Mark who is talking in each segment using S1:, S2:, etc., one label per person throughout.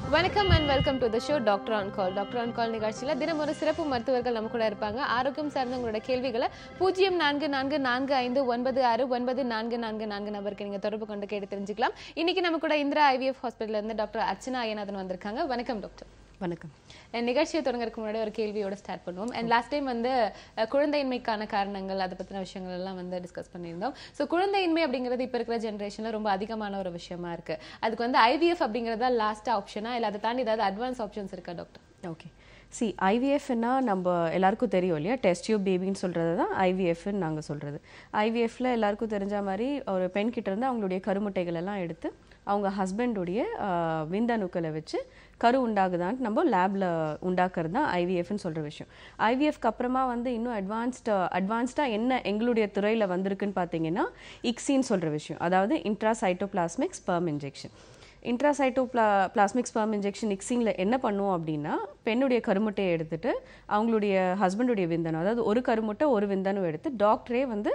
S1: வணக்கம் and welcome to the show doctor on call doctor on call நிகழ்ச்சியில் தினம் ஒரு சிறப்பு மருத்துவர்கள் நம்ம கூட இருப்பாங்க ஆரோக்கியம் சார்ந்த உங்களோட கேள்விகளை பூஜ்ஜியம் நான்கு நான்கு நான்கு ஐந்து ஒன்பது ஆறு ஒன்பது நான்கு நான்கு நான்கு நபருக்கு நீங்கள் தொடர்பு கொண்டு கேட்டு தெரிஞ்சுக்கலாம் இன்னைக்கு நம்ம கூட இந்திரா ஐவிஎஃப் ஹாஸ்பிட்டல்ல இருந்து டாக்டர் அர்ச்சனா ஐயநாதன் வந்திருக்காங்க வணக்கம் டாக்டர்
S2: வணக்கம்
S1: And நிகழ்ச்சியை தொடங்குறதுக்கு முன்னாடி ஒரு கேள்வியோட ஸ்டார்ட் பண்ணுவோம் அண்ட் லாஸ்ட் டைம் வந்து அஹ், குழந்தையின்மைக்கான காரணங்கள் அதை பற்றின விஷயங்கள் எல்லாம் வந்து டிஸ்கஸ் பண்ணியிருந்தோம் ஸோ குழந்தையின்மை அப்படிங்கிறது இப்போ இருக்கிற ஜென்ரேஷனில் ரொம்ப அதிகமான ஒரு விஷயமா இருக்கு அதுக்கு வந்து ஐவிஎஃப் அப்படிங்கிறதா லாஸ்ட் ஆப்ஷனா இல்லை அதை தாண்டி ஏதாவது அட்வான்ஸ் ஆப்ஷன்ஸ் இருக்கா டாக்டர்
S2: ஓகே சி ஐவிஎஃப்னா நம்ம எல்லாருக்கும் தெரியும் இல்லையா டெஸ்ட் டியூப் பேபின்னு சொல்கிறது தான் ஐவிஎஃப்னு நாங்கள் சொல்கிறது ஐவிஎஃப்ல எல்லாருக்கும் தெரிஞ்ச மாதிரி ஒரு பெண் கிட்ட இருந்து அவங்களுடைய கருமுட்டைகள் எல்லாம் எடுத்து அவங்க ஹஸ்பண்டுடைய விந்தணுக்களை வச்சு கரு உண்டாகுதான்னு நம்ம லேபில் உண்டாக்குறது தான் ஐவிஎஃப்னு சொல்கிற விஷயம் ஐவிஎஃப்க்கு அப்புறமா வந்து இன்னும் அட்வான்ஸ்டு அட்வான்ஸ்டாக என்ன எங்களுடைய துறையில் வந்திருக்குன்னு பார்த்தீங்கன்னா இக்ஸின்னு சொல்கிற விஷயம் அதாவது intracytoplasmic sperm injection intracytoplasmic sperm injection மிக்சிங்கில் என்ன பண்ணுவோம் அப்படின்னா பெண்ணுடைய கருமுட்டையை எடுத்துட்டு அவங்களுடைய ஹஸ்பண்டுடைய விந்தணு அதாவது ஒரு கருமுட்டை ஒரு விந்தணு எடுத்து டாக்டரே வந்து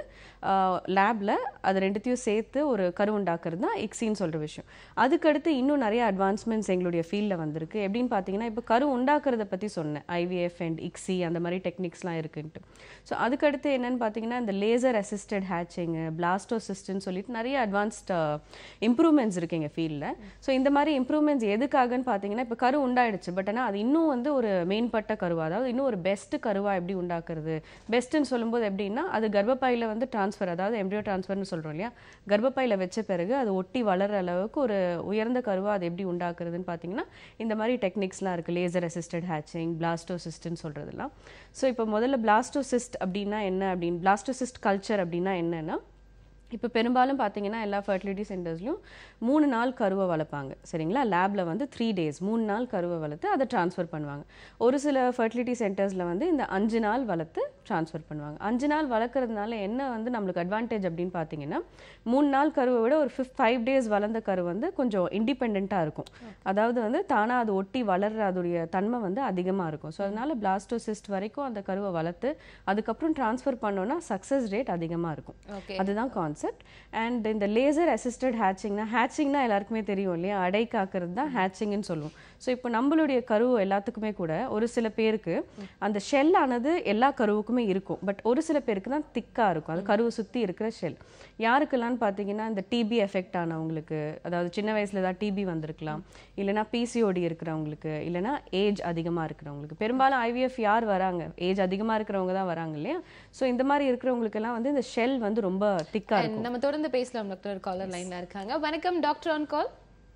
S2: லேபில் அது ரெண்டுத்தையும் சேர்த்து ஒரு கரு உண்டாக்குறது தான் இக்ஸின்னு சொல்கிற விஷயம் அதுக்கடுத்து இன்னும் நிறைய அட்வான்ஸ்மெண்ட்ஸ் எங்களுடைய ஃபீல்டில் வந்திருக்கு எப்படின்னு பார்த்தீங்கன்னா இப்போ கரு உண்டாக்குறத பற்றி சொன்னேன் ஐவிஎஃப் அண்ட் இக்ஸி அந்த மாதிரி டெக்னிக்ஸ்லாம் இருக்குன்ட்டு ஸோ அதுக்கடுத்து என்னன்னு பார்த்தீங்கன்னா இந்த லேசர் அசிஸ்டட் ஹேச்சிங்கு பிளாஸ்டோசிஸ்ட்னு சொல்லிட்டு நிறைய அட்வான்ஸ்ட் இம்ப்ரூவ்மெண்ட்ஸ் இருக்கு எங்கள் ஃபீல்டில் ஸோ இந்த மாதிரி இம்ப்ரூவ்மெண்ட்ஸ் எதுக்காகன்னு பார்த்தீங்கன்னா இப்போ கரு உண்டாயிடுச்சு பட் ஆனால் அது இன்னும் வந்து ஒரு மேம்பட்ட கருவா அதாவது இன்னும் ஒரு பெஸ்ட் கருவா எப்படி உண்டாக்குறது பெஸ்ட்டுன்னு சொல்லும்போது எப்படின்னா அது கர்ப்பப்பையில் வந்து ட்ரான்ஸ்ஃபர் அதாவது எம்ப்ரியோ ட்ரான்ஸ்ஃபர்னு சொல்கிறோம் இல்லையா கர்ப்பப்பையில் வச்ச பிறகு அது ஒட்டி வளர்ற அளவுக்கு ஒரு உயர்ந்த கருவா அது எப்படி உண்டாக்குறதுன்னு பார்த்தீங்கன்னா இந்த மாதிரி டெக்னிக்ஸ்லாம் இருக்குது லேசர் அசிஸ்டட் ஹேச்சிங் பிளாஸ்டோசிஸ்ட்னு சொல்கிறதுலாம் ஸோ இப்போ முதல்ல பிளாஸ்டோசிஸ்ட் அப்படின்னா என்ன அப்படின்னு பிளாஸ்டோசிஸ்ட் கல்ச்சர் அப்படின்னா என்னன்னா இப்போ பெரும்பாலும் பார்த்தீங்கன்னா எல்லா ஃபர்டிலிட்டி சென்டர்ஸ்லையும் மூணு நாள் கருவை வளர்ப்பாங்க சரிங்களா லேபில் வந்து த்ரீ டேஸ் மூணு நாள் கருவை வளர்த்து அதை ட்ரான்ஸ்ஃபர் பண்ணுவாங்க ஒரு சில ஃபர்டிலிட்டி சென்டர்ஸில் வந்து இந்த அஞ்சு நாள் வளர்த்து ட்ரான்ஸ்ஃபர் பண்ணுவாங்க அஞ்சு நாள் வளர்க்குறதுனால என்ன வந்து நம்மளுக்கு அட்வான்டேஜ் அப்படின்னு பார்த்தீங்கன்னா மூணு நாள் கருவை விட ஒரு ஃபிஃப்ட் ஃபைவ் டேஸ் வளர்ந்த கரு வந்து கொஞ்சம் இண்டிபெண்ட்டாக இருக்கும் அதாவது வந்து தானாக அது ஒட்டி வளர்ற அதோடைய தன்மை வந்து அதிகமாக இருக்கும் ஸோ அதனால பிளாஸ்டோசிஸ்ட் வரைக்கும் அந்த கருவை வளர்த்து அதுக்கப்புறம் ட்ரான்ஸ்ஃபர் பண்ணோன்னா சக்ஸஸ் ரேட் அதிகமாக இருக்கும்
S1: ஓகே
S2: அதுதான் கான்செப்ட் அண்ட் இந்த லேசர் அசிஸ்டட் ஹேச்சிங்னா ஹேச்சிங்னா எல்லாருக்குமே தெரியும் இல்லையா அடை காக்கிறது தான் ஹேச்சிங்னு சொல்லுவோம் ஸோ இப்போ நம்மளுடைய கரு எல்லாத்துக்குமே கூட ஒரு சில பேருக்கு அந்த ஷெல் ஆனது எல்லா கருவுக்குமே இருக்கும் பட் ஒரு சில பேருக்கு தான் திக்காக இருக்கும் அது கருவை சுற்றி இருக்கிற ஷெல் யாருக்கெல்லாம் பார்த்தீங்கன்னா இந்த டிபி எஃபெக்ட் ஆனவங்களுக்கு அதாவது சின்ன வயசுல தான் டிபி வந்திருக்கலாம் இல்லைனா பிசிஓடி இருக்கிறவங்களுக்கு இல்லைனா ஏஜ் அதிகமாக இருக்கிறவங்களுக்கு பெரும்பாலும் ஐவிஎஃப் யார் வராங்க ஏஜ் அதிகமாக இருக்கிறவங்க தான் வராங்க இல்லையா ஸோ இந்த மாதிரி இருக்கிறவங்களுக்கெல்லாம் வந்து இந்த ஷெல் வந்து ரொம்ப திக்காக இருக்கும்
S1: And நம்ம தொடர்ந்து பேசலாம் டாக்டர் காலர் லைன்ல இருக்காங்க வணக்கம் doctor on call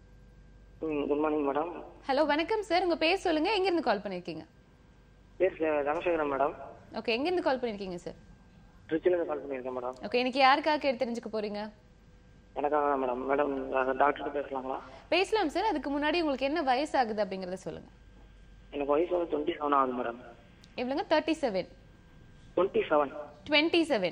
S3: good morning madam
S1: hello வணக்கம் சார் உங்க பேர் சொல்லுங்க எங்க இருந்து கால் பண்ணிருக்கீங்க
S3: பேர் ச- தனசேகரன் மேடம்
S1: ஓகே எங்க இருந்து கால் பண்ணிருக்கீங்க சார்
S3: திருச்சியிலேருந்து கால் பண்ணியிருக்கேன் மேடம்
S1: ஓகே இன்னைக்கு யாருக்காக கேட்டு தெரிஞ்சுக்க போறீங்க
S3: எனக்காக தான் மேடம் மேடம் டாக்டர்கிட்ட பேசலாங்களா
S1: பேசலாம் சார் அதுக்கு முன்னாடி உங்களுக்கு என்ன வயசு ஆகுது அப்படிங்கறத சொல்லுங்க
S3: எனக்கு வயசு வந்து டுவெண்ட்டி செவன் ஆகுது மேடம்
S1: எவ்வளோங்க thirty seven
S3: twenty seven
S1: twenty seven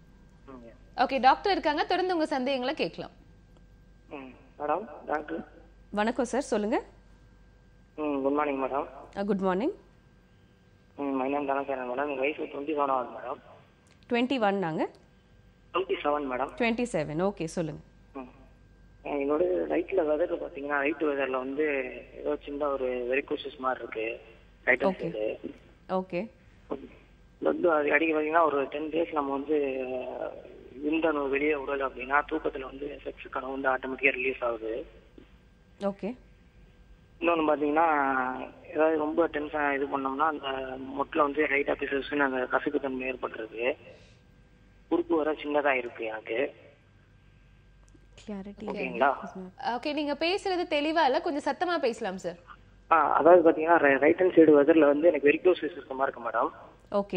S1: okay doctor இருக்காங்க தொடர்ந்து உங்க சந்தேகங்களை கேட்கலாம்
S3: ம் மேடம் டாக்டர்
S2: வணக்கம் சார் சொல்லுங்கள்
S3: hmm good morning madam
S2: good morning
S3: hmm my name Dhanasekaran madam எனக்கு வயசு டுவெண்ட்டி செவன் ஆகுது மேடம்
S2: டுவெண்ட்டி ஒன் நாங்கள்
S3: twenty seven madam
S2: twenty seven okay சொல்லுங்கள்
S3: ம் என்னோட ரைட்டில் வெதர் பார்த்தீங்கன்னா ரைட் வெதரில் வந்து ஏதோ சின்ன ஒரு வெரிகோசிஸ் மாதிரி இருக்கு right
S2: Okay.
S3: Side
S2: okay
S3: blood அடிக்க பார்த்தீங்கன்னா ஒரு டென் டேஸ் நம்ம வந்து விந்தணு வெளியே விடல அப்படின்னா தூக்கத்தில் வந்து செக்ஸ் கனவு வந்து ஆட்டோமேட்டிக்காக ரிலீஸ் ஆகுது
S2: ஓகே
S3: இன்னொன்று பார்த்தீங்கன்னா ஏதாவது ரொம்ப டென்ஷன் இது பண்ணோம்னா அந்த மொட்டில் வந்து ரைட்டாக பிசஸ்ன்னு அந்த கசப்பு தன்மை ஏற்பட்டுருக்கு உறுப்பு வர சின்னதாக இருக்கு எனக்கு
S2: கிளாரிட்டி
S3: ஓகேங்களா
S1: ஓகே நீங்க பேசுறது தெளிவா இல்ல கொஞ்சம் சத்தமா பேசலாம் சார்
S3: ஆ அதாவது பார்த்தீங்கன்னா ரைட் ஹேண்ட் சைடு வெதரில் வந்து எனக்கு வெரிகோசிஸ் இருக்க மாதிரி இருக்கு madam
S2: okay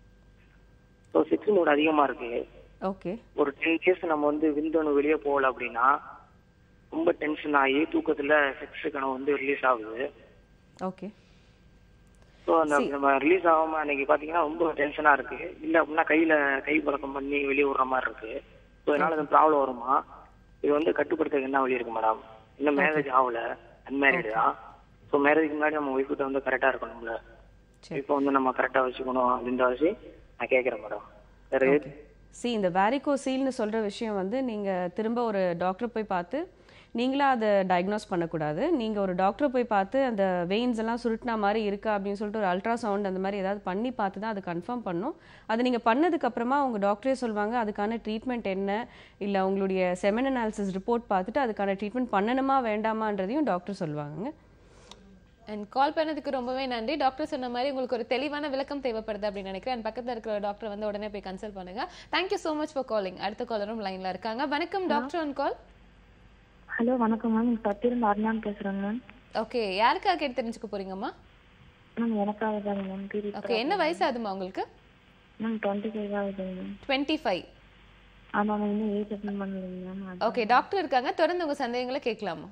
S3: so sex mood அதிகமாக இருக்கு
S2: ஓகே
S3: ஒரு டென் டேஸ் நம்ம வந்து விந்தணு வெளியே போகல அப்படின்னா ரொம்ப டென்ஷன் ஆகி தூக்கத்துல செக்ஸ் கனவு வந்து ரிலீஸ் ஆகுது
S2: ஓகே
S3: ஸோ அந்த நம்ம ரிலீஸ் ஆகாம அன்னைக்கு பாத்தீங்கன்னா ரொம்ப டென்ஷனா இருக்கு இல்ல அப்படின்னா கையில கை பழக்கம் பண்ணி வெளியே விடுற மாதிரி இருக்கு ஸோ அதனால அந்த ப்ராப்ளம் வருமா இது வந்து கட்டுப்படுத்த என்ன வழி இருக்கு மேடம் இன்னும் மேரேஜ் ஆகல அன்மேரிடு தான் ஸோ மேரேஜ்க்கு முன்னாடி நம்ம ஒய்ஃப் கிட்ட வந்து கரெக்டா இருக்கணும்ல
S2: சரி.
S3: இப்போ வந்து நம்ம கரெக்டா வச்சுக்கணும் அப்படின்ற வச்சு நான் கேட்கறேன் மேடம் வேற
S2: சி இந்த வேரிகோசீல்னு சொல்கிற விஷயம் வந்து நீங்கள் திரும்ப ஒரு டாக்டர் போய் பார்த்து நீங்களா அதை டயக்னோஸ் பண்ணக்கூடாது நீங்கள் ஒரு டாக்டரை போய் பார்த்து அந்த வெயின்ஸ் எல்லாம் சுருட்டினா மாதிரி இருக்கா அப்படின்னு சொல்லிட்டு ஒரு அல்ட்ராசவுண்ட் அந்த மாதிரி ஏதாவது பண்ணி பார்த்து தான் அது கன்ஃபார்ம் பண்ணும் அது நீங்கள் பண்ணதுக்கப்புறமா உங்கள் டாக்டரே சொல்லுவாங்க அதுக்கான ட்ரீட்மெண்ட் என்ன இல்லை உங்களுடைய செமன் அனாலிசிஸ் ரிப்போர்ட் பார்த்துட்டு அதுக்கான ட்ரீட்மெண்ட் பண்ணணுமா வேண்டாமான்றதையும் டாக்டர் சொல்லுவாங்க
S1: அண்ட் கால் பண்ணதுக்கு ரொம்பவே நன்றி டாக்டர் சொன்ன மாதிரி உங்களுக்கு ஒரு தெளிவான விளக்கம் தேவைப்படுது அப்படின்னு நினைக்கிறேன் அண்ட் பக்கத்துல இருக்கிற டாக்டர் வந்து உடனே போய் கன்சல்ட் பண்ணுங்க thank you so much for calling அடுத்த காலரும் லைன்ல இருக்காங்க வணக்கம் டாக்டர் ஆன் கால்
S4: ஹலோ வணக்கம் மேம் பத்திரம் அருணான் பேசுறேங்க மேம்
S1: ஓகே யாருக்காக கேட்டு தெரிஞ்சுக்க போறீங்கம்மா
S4: மேம் எனக்காக தான் மேம் பீரியட்
S1: ஓகே என்ன வயசு ஆகுதுமா உங்களுக்கு
S4: மேம் டுவெண்ட்டி ஃபைவ் ஆகுதுங்க மேம்
S1: டுவெண்ட்டி ஃபைவ்
S4: ஆமாம் மேம் இன்னும் ஏஜ் அட்டன் பண்ணலைங்க மேம்
S1: ஓகே டாக்டர் இருக்காங்க தொடர்ந்து உங்க சந்தேகங்களை கேட்கலாமா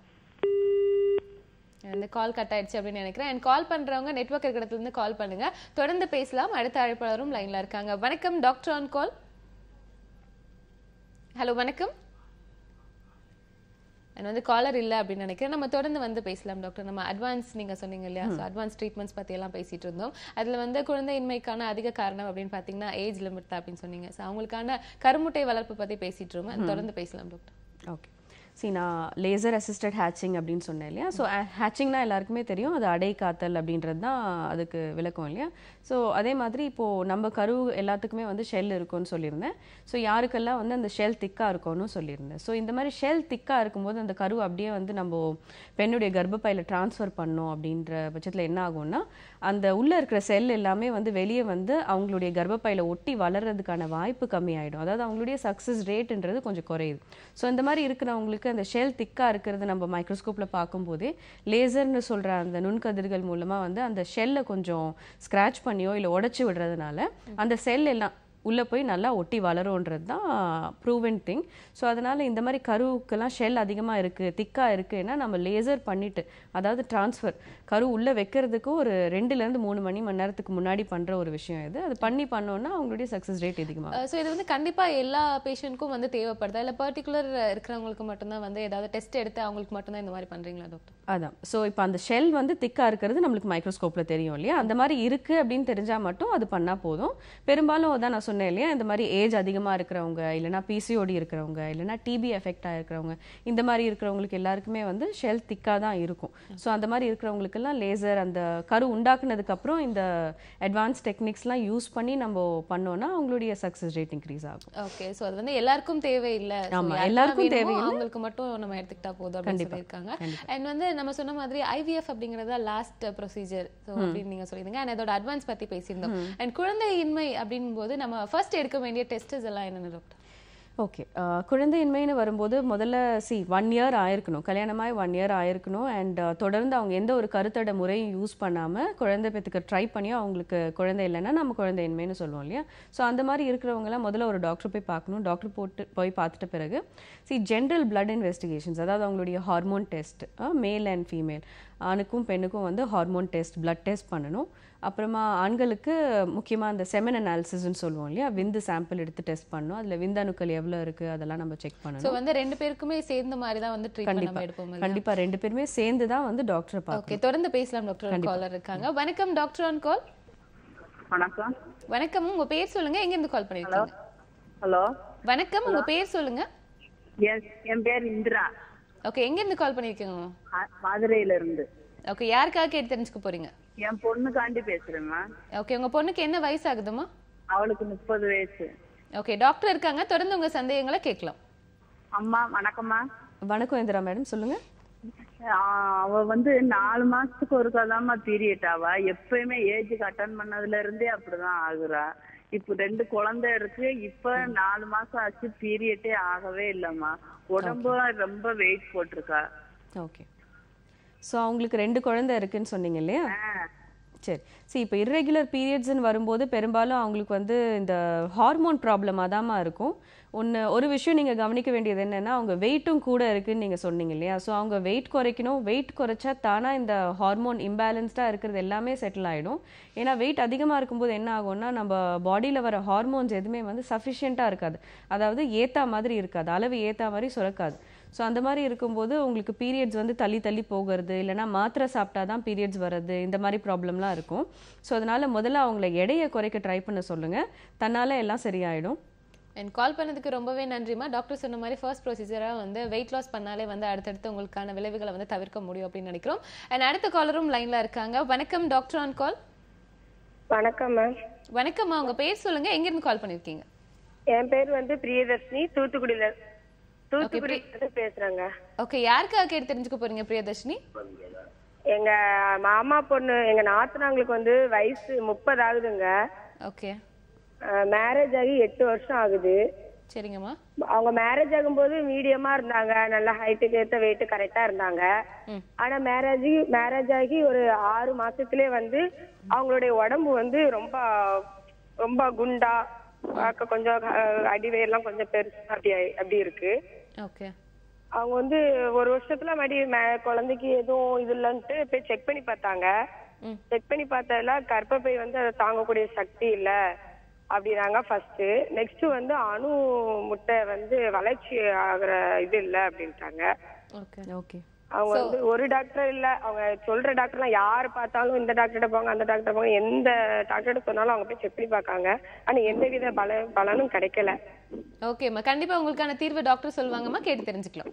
S1: இந்த கால் கட் ஆயிடுச்சு அப்படின்னு நினைக்கிறேன் அண்ட் கால் பண்றவங்க நெட்வொர்க் இருக்கிற இடத்துல இருந்து கால் பண்ணுங்க தொடர்ந்து பேசலாம் அடுத்த அழைப்பாளரும் லைன்ல இருக்காங்க வணக்கம் டாக்டர் ஆன் கால் ஹலோ வணக்கம் அண்ட் வந்து காலர் இல்லை அப்படின்னு நினைக்கிறேன் நம்ம தொடர்ந்து வந்து பேசலாம் டாக்டர் நம்ம அட்வான்ஸ் நீங்க சொன்னீங்க இல்லையா ஸோ அட்வான்ஸ் ட்ரீட்மெண்ட்ஸ் பத்தி எல்லாம் பேசிட்டு இருந்தோம் அதுல வந்து குழந்தையின்மைக்கான அதிக காரணம் அப்படின்னு பார்த்தீங்கன்னா ஏஜ் லிமிட் தான் அப்படின்னு சொன்னீங்க ஸோ அவங்களுக்கான கருமுட்டை வளர்ப்பு பத்தி பேசிட்டு இருக்கோம் And தொடர்ந்து பேசலாம் டாக்டர்
S2: ஓகே see நான் லேசர் அசிஸ்டட் ஹேச்சிங் அப்படின்னு சொன்னேன் இல்லையா ஸோ ஹேச்சிங்னா எல்லாருக்குமே தெரியும் அது அடை காத்தல் அப்படின்றது தான் அதுக்கு விளக்கம் இல்லையா ஸோ அதே மாதிரி இப்போது நம்ம கரு எல்லாத்துக்குமே வந்து ஷெல் இருக்கும்னு சொல்லியிருந்தேன் ஸோ யாருக்கெல்லாம் வந்து அந்த ஷெல் திக்காக இருக்கும்னு சொல்லியிருந்தேன் ஸோ இந்த மாதிரி ஷெல் திக்காக இருக்கும்போது அந்த கரு அப்படியே வந்து நம்ம பெண்ணுடைய கர்ப்பப்பையில் ட்ரான்ஸ்ஃபர் பண்ணோம் அப்படின்ற பட்சத்தில் என்ன ஆகும்னா அந்த உள்ளே இருக்கிற செல் எல்லாமே வந்து வெளியே வந்து அவங்களுடைய கர்ப்பப்பையில் ஒட்டி வளர்றதுக்கான வாய்ப்பு கம்மியாயிடும் அதாவது அவங்களுடைய சக்ஸஸ் ரேட்ன்றது கொஞ்சம் குறையுது ஸோ இந்த மாதிரி இருக்கிறவங்களுக்கு அந்த ஷெல் திக்காக இருக்கிறது நம்ம மைக்ரோஸ்கோப்பில் பார்க்கும்போதே லேசர்னு சொல்கிற அந்த நுண்கதிர்கள் மூலமாக வந்து அந்த ஷெல்லை கொஞ்சம் ஸ்க்ராட்ச் பண்ணியோ இல்லை உடைச்சி விடுறதுனால அந்த செல் எல்லாம் உள்ளே போய் நல்லா ஒட்டி வளரும்ன்றது தான் ப்ரூவன் திங் ஸோ அதனால் இந்த மாதிரி கருவுக்கெல்லாம் ஷெல் அதிகமாக இருக்குது திக்காக இருக்குன்னா நம்ம லேசர் பண்ணிவிட்டு அதாவது ட்ரான்ஸ்ஃபர் கரு உள்ளே வைக்கிறதுக்கு ஒரு ரெண்டுலேருந்து மூணு மணி மணி நேரத்துக்கு முன்னாடி பண்ணுற ஒரு விஷயம் இது அது பண்ணி பண்ணோன்னா அவங்களுடைய சக்ஸஸ் ரேட் அதிகமாக
S1: ஸோ இது வந்து கண்டிப்பா எல்லா பேஷண்ட்க்கும் வந்து தேவைப்படுதா இல்ல பர்டிகுலர் இருக்கிறவங்களுக்கு மட்டும்தான் வந்து ஏதாவது டெஸ்ட் எடுத்து அவங்களுக்கு மட்டும்தான் இந்த மாதிரி பண்றீங்களா டாக்டர்
S2: அதான் ஸோ இப்போ அந்த ஷெல் வந்து திக்காக இருக்கிறது நம்மளுக்கு மைக்ரோஸ்கோப்பில் தெரியும் இல்லையா அந்த மாதிரி இருக்குது அப்படின்னு தெரிஞ்சால் மட்டும் அது பண்ணால் போதும் பெரும்பாலும் அதான் நான் சொன்னேன் இல்லையா இந்த மாதிரி ஏஜ் அதிகமாக இருக்கிறவங்க இல்லைனா பிசிஓடி இருக்கிறவங்க இல்லைனா டிபி எஃபெக்ட் ஆகிருக்கிறவங்க இந்த மாதிரி இருக்கிறவங்களுக்கு எல்லாருக்குமே வந்து ஷெல் திக்காக தான் இருக்கும் ஸோ அந்த மாதிரி இருக்கிறவங்களுக்கெல்லாம் லேசர் அந்த கரு உண்டாக்குனதுக்கப்புறம் இந்த அட்வான்ஸ் டெக்னிக்ஸ்லாம் யூஸ் பண்ணி நம்ம பண்ணோன்னா அவங்களுடைய சக்ஸஸ் ரேட் இன்க்ரீஸ் ஆகும்
S1: ஓகே சோ அது வந்து எல்லாருக்கும் தேவையில்லை So,
S2: ஆமா,
S1: யாருக்கெல்லாம்
S2: எல்லாருக்கும்
S1: வேணுமோ
S2: தேவையில்லை.
S1: அவங்களுக்கு மட்டும் நம்ம எடுத்துக்கிட்டா போதும் அப்படின்னு சொல்லியிருக்காங்க அண்ட் வந்து நம்ம சொன்ன மாதிரி ஐவிஎஃப் அப்படிங்கறது லாஸ்ட் ப்ரொசீஜர் ஸோ அப்படின்னு நீங்க சொல்லியிருந்தீங்க அண்ட் அதோட அட்வான்ஸ் பத்தி பேசியிருந்தோம் அண்ட் குழந்தையின்மை அப்படின் போது நம்ம ஃபர்ஸ்ட் எடுக்க வேண்டிய டெஸ்டஸ் எல்லாம் என்னென்ன டாக்டர்
S2: ஓகே குழந்தையின்மைன்னு வரும்போது முதல்ல சி ஒன் இயர் ஆயிருக்கணும் கல்யாணமாய் ஒன் இயர் ஆயிருக்கணும் அண்ட் தொடர்ந்து அவங்க எந்த ஒரு கருத்தடை முறையும் யூஸ் பண்ணாமல் குழந்தை பெற்றுக்க ட்ரை பண்ணியோ அவங்களுக்கு குழந்தை இல்லைன்னா நம்ம குழந்தையின்மைன்னு சொல்லுவோம் இல்லையா ஸோ அந்த மாதிரி இருக்கிறவங்கலாம் முதல்ல ஒரு டாக்டர் போய் பார்க்கணும் டாக்டர் போட்டு போய் பார்த்துட்ட பிறகு சி ஜென்ரல் பிளட் இன்வெஸ்டிகேஷன்ஸ் அதாவது அவங்களுடைய hormone test male and female ஆணுக்கும் பெண்ணுக்கும் வந்து ஹார்மோன் டெஸ்ட் பிளட் டெஸ்ட் பண்ணணும் அப்புறமா ஆண்களுக்கு முக்கியமாக அந்த செமன் அனாலிசிஸ்ன்னு சொல்லுவோம் இல்லையா விந்து சாம்பிள் எடுத்து டெஸ்ட் பண்ணணும் அதில் விந்தணுக்கள் எவ்வளோ இருக்குது அதெல்லாம் நம்ம செக் பண்ணணும்
S1: சோ வந்து ரெண்டு பேருக்குமே சேர்ந்த மாதிரி தான் வந்து ட்ரீட்மெண்ட் நம்ம எடுப்போம் இல்லையா?
S2: கண்டிப்பா ரெண்டு பேருமே சேர்ந்து தான் வந்து டாக்டரை பார்க்கணும்
S1: ஓகே தொடர்ந்து பேசலாம் டாக்டர் காலர் இருக்காங்க வணக்கம் டாக்டர் ஆன் கால்
S5: வணக்கம்
S1: வணக்கம் உங்க பேர் சொல்லுங்க எங்க இருந்து கால் பண்ணிருக்கீங்க
S5: ஹலோ
S1: வணக்கம் உங்க பேர் சொல்லுங்க
S5: என் என் பேர் இந்திரா
S1: ஓகே எங்க இருந்து கால் பண்ணிருக்கீங்க
S5: ம- மதுரையில இருந்து
S1: ஓகே யாருக்காக கேட்டு தெரிஞ்சுக்க போறீங்க
S5: என் பொண்ணுக்காண்டி பேசுறேம்மா
S1: ஓகே உங்க பொண்ணுக்கு என்ன வயசு ஆகுதுமா
S5: அவளுக்கு முப்பது வயசு
S1: ஓகே டாக்டர் இருக்காங்க தொடர்ந்து உங்க சந்தேகங்களை கேட்கலாம்
S5: அம்மா வணக்கம்மா
S2: வணக்கம் இந்திரா மேடம் சொல்லுங்க
S5: ஆ, அவ வந்து நாலு மாசத்துக்கு ஒருக்காதாம்மா பீரியட் ஆவா எப்பயுமே ஏஜுக்கு அட்டன் பண்ணதுல இருந்தே அப்படிதான் ஆகுறா இப்ப ரெண்டு குழந்தை இருக்கு இப்ப நாலு மாசம் ஆச்சு பீரியட்டே ஆகவே இல்லம்மா உடம்பு ரொம்ப வெயிட் போட்டிருக்கா
S2: ஓகே ஸோ அவங்களுக்கு ரெண்டு குழந்தை இருக்குன்னு சொன்னீங்க இல்லையா சரி சரி இப்போ இர்ரெகுலர் பீரியட்ஸ்னு வரும்போது பெரும்பாலும் அவங்களுக்கு வந்து இந்த ஹார்மோன் ப்ராப்ளமாக தாம்மா இருக்கும் ஒன்று ஒரு விஷயம் நீங்கள் கவனிக்க வேண்டியது என்னென்னா அவங்க வெயிட்டும் கூட இருக்குன்னு நீங்கள் சொன்னீங்க இல்லையா ஸோ அவங்க வெயிட் குறைக்கணும் வெயிட் குறைச்சா தானாக இந்த ஹார்மோன் இம்பேலன்ஸ்டாக இருக்கிறது எல்லாமே செட்டில் ஆகிடும் ஏன்னா வெயிட் அதிகமாக இருக்கும்போது என்ன ஆகும்னா நம்ம பாடியில் வர ஹார்மோன்ஸ் எதுவுமே வந்து சஃபிஷியண்ட்டாக இருக்காது அதாவது ஏத்தா மாதிரி இருக்காது அளவு ஏத்தா மாதிரி சுரக்காது ஸோ அந்த மாதிரி இருக்கும்போது உங்களுக்கு பீரியட்ஸ் வந்து தள்ளி தள்ளி போகிறது இல்லைனா மாத்திரை சாப்பிட்டா தான் பீரியட்ஸ் வர்றது இந்த மாதிரி ப்ராப்ளம்லாம் இருக்கும் ஸோ அதனால் முதல்ல அவங்கள எடையை குறைக்க ட்ரை பண்ண சொல்லுங்கள் தன்னால் எல்லாம் சரியாயிடும்
S1: அண்ட் கால் பண்ணதுக்கு ரொம்பவே நன்றிமா டாக்டர் சொன்ன மாதிரி ஃபர்ஸ்ட் ப்ரொசீஜராக வந்து வெயிட் லாஸ் பண்ணாலே வந்து அடுத்தடுத்து உங்களுக்கான விளைவுகளை வந்து தவிர்க்க முடியும் அப்படின்னு நினைக்கிறோம் அண்ட் அடுத்த காலரும் லைன்ல இருக்காங்க வணக்கம் டாக்டர் ஆன் கால்
S6: வணக்கம் மேம்
S1: வணக்கம்மா உங்க பேர் சொல்லுங்க எங்க இருந்து கால் பண்ணிருக்கீங்க
S6: என் பேர் வந்து பிரியதர்ஷினி தூத்துக்குடியில தூத்துக்குடியில இருந்து பேசுறேங்க
S1: ஓகே யாருக்காக கேட்டு தெரிஞ்சுக்க போறீங்க பிரியதர்ஷினி
S6: எங்க மாமா பொண்ணு எங்க நாத்தனாங்களுக்கு வந்து வயசு முப்பது ஆகுதுங்க
S1: ஓகே
S6: மேரேஜ் ஆகி எட்டு வருஷம் ஆகுது
S1: சரிங்கம்மா
S6: அவங்க மேரேஜ் ஆகும்போது மீடியமா இருந்தாங்க நல்ல ஹைட்டுக்கு ஏத்த வெயிட் கரெக்டா இருந்தாங்க
S1: ம்.
S6: ஆனா மேரேஜ் மேரேஜ் ஆகி ஒரு ஆறு மாசத்துலயே வந்து அவங்களுடைய உடம்பு வந்து ரொம்ப ரொம்ப குண்டா பார்க்க கொஞ்சம் அஹ், அடிவயிறுலாம் கொஞ்சம் பெருசா அப்படி ஆயி- அப்படி இருக்கு
S1: ஓகே
S6: அவங்க வந்து ஒரு வருஷத்துல மறுபடி மே- குழந்தைக்கு எதுவும் இது இல்லைன்ட்டு போய் செக் பண்ணி பார்த்தாங்க
S1: ம்.
S6: செக் பண்ணி பார்த்ததுல கர்ப்பப்பை வந்து அதை தாங்கக்கூடிய சக்தி இல்ல அப்படின்னாங்க ஃபர்ஸ்ட் நெக்ஸ்ட் வந்து அணு முட்டை வந்து வளர்ச்சி ஆகுற இது இல்ல அப்படின்ட்டாங்க
S1: ஓகே
S2: ஓகே
S6: அவங்க வந்து ஒரு டாக்டர் இல்ல அவங்க சொல்ற டாக்டர்லாம் யார் பார்த்தாலும் இந்த டாக்டர்கிட்ட போங்க அந்த டாக்டர் போங்க எந்த டாக்டர்கிட்ட சொன்னாலும் அவங்க போய் செக் பண்ணி பார்க்காங்க ஆனா எந்த வித பல பலனும் கிடைக்கல
S1: ஓகேம்மா கண்டிப்பா உங்களுக்கான தீர்வு டாக்டர் சொல்லுவாங்கம்மா கேட்டு தெரிஞ்சுக்கலாம்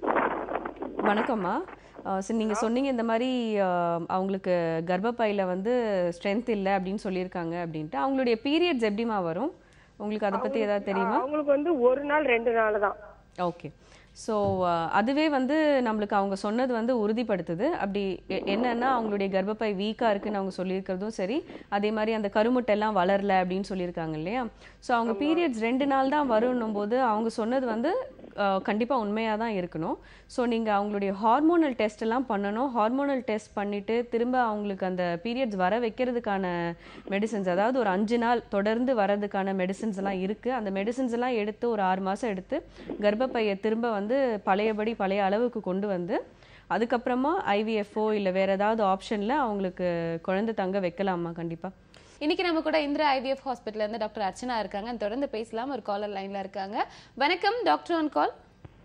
S2: வணக்கம்மா சரி நீங்கள் சொன்னீங்க இந்த மாதிரி அஹ், அவங்களுக்கு கர்ப்பப்பையில் வந்து ஸ்ட்ரென்த் இல்லை அப்படின்னு சொல்லியிருக்காங்க அப்படின்ட்டு அவங்களுடைய பீரியட்ஸ் எப்படிமா வரும் உங்களுக்கு அதை பற்றி ஏதாவது தெரியுமா
S6: அவங்களுக்கு வந்து ஒரு நாள் ரெண்டு நாள் தான்
S2: ஓகே ஸோ அதுவே வந்து நம்மளுக்கு அவங்க சொன்னது வந்து உறுதிப்படுத்துது அப்படி எ- என்னன்னா அவங்களுடைய கர்ப்பப்பை வீக்காக இருக்குன்னு அவங்க சொல்லியிருக்கிறதும் சரி அதே மாதிரி அந்த கருமுட்டெல்லாம் வளரல அப்படின்னு சொல்லியிருக்காங்க இல்லையா ஸோ அவங்க பீரியட்ஸ் ரெண்டு நாள் தான் வரும்னும் போது அவங்க சொன்னது வந்து கண்டிப்பாக உண்மையாக தான் இருக்கணும் ஸோ நீங்கள் அவங்களுடைய ஹார்மோனல் டெஸ்ட் எல்லாம் பண்ணணும் ஹார்மோனல் டெஸ்ட் பண்ணிவிட்டு திரும்ப அவங்களுக்கு அந்த பீரியட்ஸ் வர வைக்கிறதுக்கான மெடிசின்ஸ் அதாவது ஒரு அஞ்சு நாள் தொடர்ந்து வரதுக்கான மெடிசின்ஸ் எல்லாம் இருக்குது அந்த மெடிசின்ஸ் எல்லாம் எடுத்து ஒரு ஆறு மாதம் எடுத்து கர்ப்பப்பையை திரும்ப வந்து பழையபடி பழைய அளவுக்கு கொண்டு வந்து அதுக்கப்புறமா ஐவிஎஃப்ஓ இல்லை வேற ஏதாவது ஆப்ஷனில் அவங்களுக்கு குழந்தை தங்க வைக்கலாமா கண்டிப்பாக
S1: இன்னைக்கு நம்ம கூட இந்திரா ஐவிஎஃப் ஹாஸ்பிட்டல்ல இருந்து டாக்டர் அர்ச்சனா இருக்காங்க தொடர்ந்து பேசலாம் ஒரு காலர் லைன்ல இருக்காங்க வணக்கம் டாக்டர் ஆன் கால்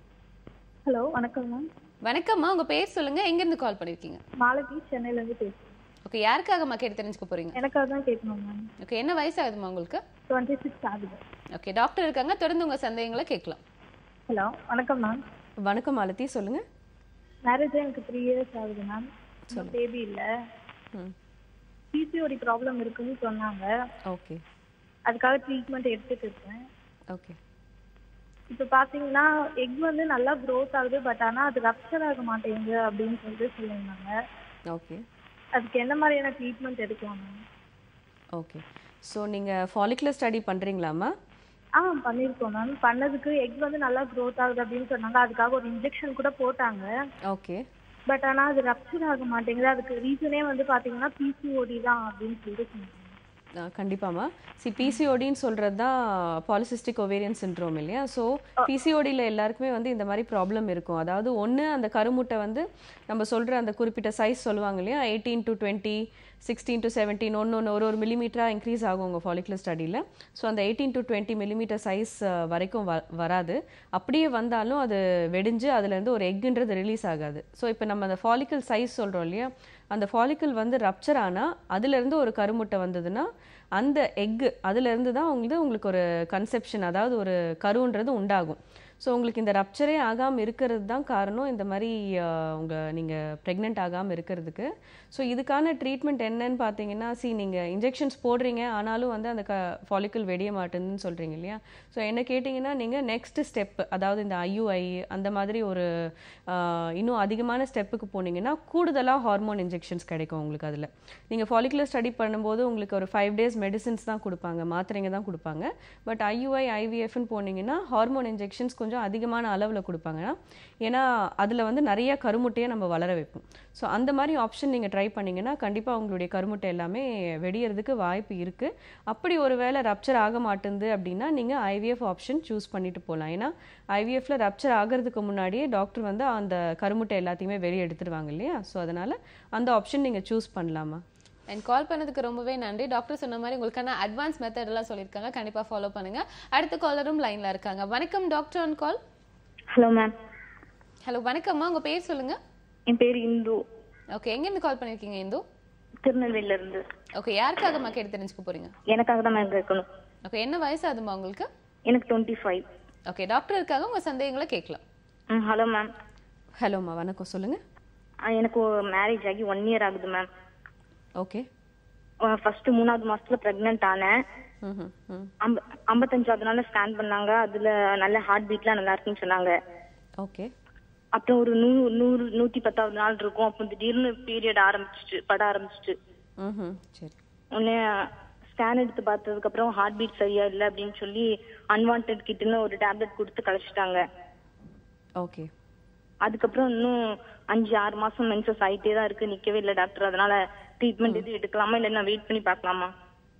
S4: ஹலோ வணக்கம் மேம்
S1: வணக்கம்மா உங்க பேர் சொல்லுங்க எங்க இருந்து கால் பண்ணிருக்கீங்க
S4: மாலதி சென்னையில இருந்து பேசுறேன்
S1: ஓகே யாருக்காகம்மா கேட்டு தெரிஞ்சுக்க போறீங்க
S4: எனக்காக தான் கேட்கணும் மேம்
S1: ஓகே என்ன வயசு ஆகுதுமா உங்களுக்கு
S4: டுவெண்ட்டி சிக்ஸ் ஆகுது
S1: ஓகே டாக்டர் இருக்காங்க தொடர்ந்து உங்க சந்தேகங்களை கேட்கலாம்
S4: ஹலோ வணக்கம் மேம்
S2: வணக்கம் மாலதி சொல்லுங்கள்
S4: மேரேஜ் எனக்கு த்ரீ இயர்ஸ் ஆகுது மேம் பேபி இல்ல
S2: ம்
S4: பிசிஓடி ப்ராப்ளம் இருக்குன்னு சொன்னாங்க
S2: ஓகே
S4: அதுக்காக ட்ரீட்மெண்ட் எடுத்துட்டு இருக்கேன்
S2: ஓகே
S4: இப்போ பாத்தீங்கன்னா எக் வந்து நல்லா க்ரோத் ஆகுது பட் ஆனா அது ரப்சர் ஆக மாட்டேங்குது அப்படின்னு சொல்லிட்டு சொல்லியிருந்தாங்க
S2: ஓகே
S4: அதுக்கு என்ன மாதிரியான ட்ரீட்மெண்ட் எடுக்கலாம் மேம்
S2: ஓகே ஸோ நீங்கள் ஃபாலிகுலர் ஸ்டடி பண்ணுறீங்களாம்மா
S4: ஆ பண்ணியிருக்கோம் மேம் பண்ணதுக்கு எக் வந்து நல்லா க்ரோத் ஆகுது அப்படின்னு சொன்னாங்க அதுக்காக ஒரு இன்ஜெக்ஷன் கூட போட்டாங்க
S2: ஓகே
S4: பட் ஆனா அது ரப்சர் ஆக மாட்டேங்குது அதுக்கு ரீசனே வந்து பாத்தீங்கன்னா பிசிஓடி தான் அப்படின்னு சொல்லிட்டு சொன்னாங்க
S2: கண்டிப்பாம்மா சி பிசிஓடின்னு சொல்கிறது தான் பாலிசிஸ்டிக் ஒவேரியன் சின்ட்ரோம் இல்லையா ஸோ பிசிஓடியில் எல்லாருக்குமே வந்து இந்த மாதிரி ப்ராப்ளம் இருக்கும் அதாவது ஒன்று அந்த கருமுட்டை வந்து நம்ம சொல்கிற அந்த குறிப்பிட்ட சைஸ் சொல்லுவாங்க இல்லையா eighteen to twenty sixteen to seventeen ஒன்று ஒன்று ஒரு ஒரு மில்லிமீட்டராக இன்க்ரீஸ் ஆகும் உங்கள் ஃபாலிகுலர் ஸ்டடியில் ஸோ அந்த eighteen to twenty millimetre size வரைக்கும் வ வராது அப்படியே வந்தாலும் அது வெடிஞ்சு அதுலேருந்து ஒரு எக்குன்றது ரிலீஸ் ஆகாது ஸோ இப்போ நம்ம அந்த ஃபாலிக்கல் சைஸ் சொல்கிறோம் இல்லையா அந்த ஃபாலிக்கல் வந்து ரப்சர் ஆனால் அதுலேருந்து ஒரு கருமுட்டை வந்ததுன்னா அந்த எக்கு அதுலேருந்து தான் உங்களுக்கு உங்களுக்கு ஒரு கன்செப்ஷன் அதாவது ஒரு கருன்றது உண்டாகும் ஸோ உங்களுக்கு இந்த ரப்சரே ஆகாமல் இருக்கிறது தான் காரணம் இந்த மாதிரி உங்கள் நீங்கள் ப்ரெக்னென்ட் ஆகாமல் இருக்கிறதுக்கு ஸோ இதுக்கான ட்ரீட்மெண்ட் என்னன்னு பார்த்தீங்கன்னா சி நீங்கள் இன்ஜெக்ஷன்ஸ் போடுறீங்க ஆனாலும் வந்து அந்த க ஃபாலிக்கல் வெடிய மாட்டேங்குதுன்னு சொல்கிறீங்க இல்லையா ஸோ என்ன கேட்டிங்கன்னா நீங்கள் நெக்ஸ்ட் ஸ்டெப் அதாவது இந்த ஐயுஐ அந்த மாதிரி ஒரு ஆஹ், இன்னும் அதிகமான ஸ்டெப்புக்கு போனீங்கன்னா கூடுதலாக ஹார்மோன் இன்ஜெக்ஷன்ஸ் கிடைக்கும் உங்களுக்கு அதில் நீங்கள் ஃபாலிகுலர் ஸ்டடி பண்ணும்போது உங்களுக்கு ஒரு ஃபைவ் டேஸ் மெடிசின்ஸ் தான் கொடுப்பாங்க மாத்திரைங்க தான் கொடுப்பாங்க பட் ஐயுஐ ஐவிஎஃப்னு போனீங்கன்னா ஹார்மோன் இன்ஜெக்ஷன்ஸ் கொஞ்சம் அதிகமான அளவில் கொடுப்பாங்க ஏன்னா அதில் வந்து நிறைய கருமுட்டையை நம்ம வளர வைப்போம் ஸோ அந்த மாதிரி ஆப்ஷன் நீங்கள் ட்ரை பண்ணீங்கன்னா கண்டிப்பாக உங்களுடைய கருமுட்டை எல்லாமே வெடியறதுக்கு வாய்ப்பு இருக்குது அப்படி ஒரு வேளை ரப்சர் ஆக மாட்டேங்குது அப்படின்னா நீங்கள் ஐவிஎஃப் ஆப்ஷன் சூஸ் பண்ணிட்டு போகலாம் ஏன்னா ஐவிஎஃப்ல ரப்சர் ஆகிறதுக்கு முன்னாடியே டாக்டர் வந்து அந்த கருமுட்டை எல்லாத்தையுமே வெளியே எடுத்துருவாங்க இல்லையா ஸோ அதனால் அந்த ஆப்ஷன் நீங்கள் சூஸ் பண்ணலாமா
S1: அண்ட் கால் பண்ணதுக்கு ரொம்பவே நன்றி டாக்டர் சொன்ன மாதிரி உங்களுக்கான அட்வான்ஸ் மெத்தட் எல்லாம் சொல்லியிருக்காங்க கண்டிப்பா ஃபாலோ பண்ணுங்க அடுத்த காலரும் லைன்ல இருக்காங்க வணக்கம் doctor on call
S4: hello ma'am
S1: hello வணக்கம்மா உங்க பேர் சொல்லுங்க
S4: என் பேர் இந்து
S1: ஓகே எங்க இருந்து கால் பண்ணிருக்கீங்க இந்து
S4: திருநெல்வேலியில இருந்து
S1: ஓகே யாருக்காகம்மா கேட்டு தெரிஞ்சுக்க போறீங்க
S4: எனக்காக தான் மேம் கேட்கணும்
S1: ஓகே என்ன வயசு ஆகுதுமா உங்களுக்கு
S7: எனக்கு டுவெண்ட்டி ஃபைவ்
S1: ஓகே டாக்டர் இருக்காங்க உங்க சந்தேகங்களை கேட்கலாம்
S7: ம் ஹலோ மேம்
S2: ஹலோம்மா வணக்கம் சொல்லுங்கள்
S7: எனக்கு மேரேஜ் ஆகி ஒன் இயர் ஆகுது மேம்
S2: ஓகே
S7: ஃபர்ஸ்ட் மூணாவது மாசத்துல பிரெக்னென்ட் ஆனேன்
S2: ம் ம்
S7: ஐம்ப- ஐம்பத்தஞ்சாவது நாள்ல ஸ்கேன் பண்ணாங்க அதுல நல்ல ஹார்ட் பீட்லாம் நல்லா இருக்குன்னு சொன்னாங்க
S2: ஓகே
S7: அப்புறம் ஒரு நூறு நூறு நூத்தி பத்தாவது நாள் இருக்கும் அப்போ திடீர்னு பீரியட் ஆரம்பிச்சிட்டு பட ஆரம்பிச்சிட்டு
S2: ம் சரி
S7: உடனே ஸ்கேன் எடுத்து பார்த்ததுக்கு அப்புறம் ஹார்ட் பீட் சரியா இல்லை அப்படின்னு சொல்லி அன்வான்ட் கிட்னு ஒரு டேப்லெட் கொடுத்து கழிச்சிட்டாங்க
S2: ஓகே
S7: அதுக்கப்புறம் இன்னும் அஞ்சு ஆறு மாசம் மென்சஸ் ஆயிட்டே தான் இருக்கு நிக்கவே இல்லை டாக்டர் அதனால ட்ரீட்மெண்ட் எதுவும் எடுக்கலாமா இல்ல நான் வெயிட் பண்ணி பார்க்கலாமா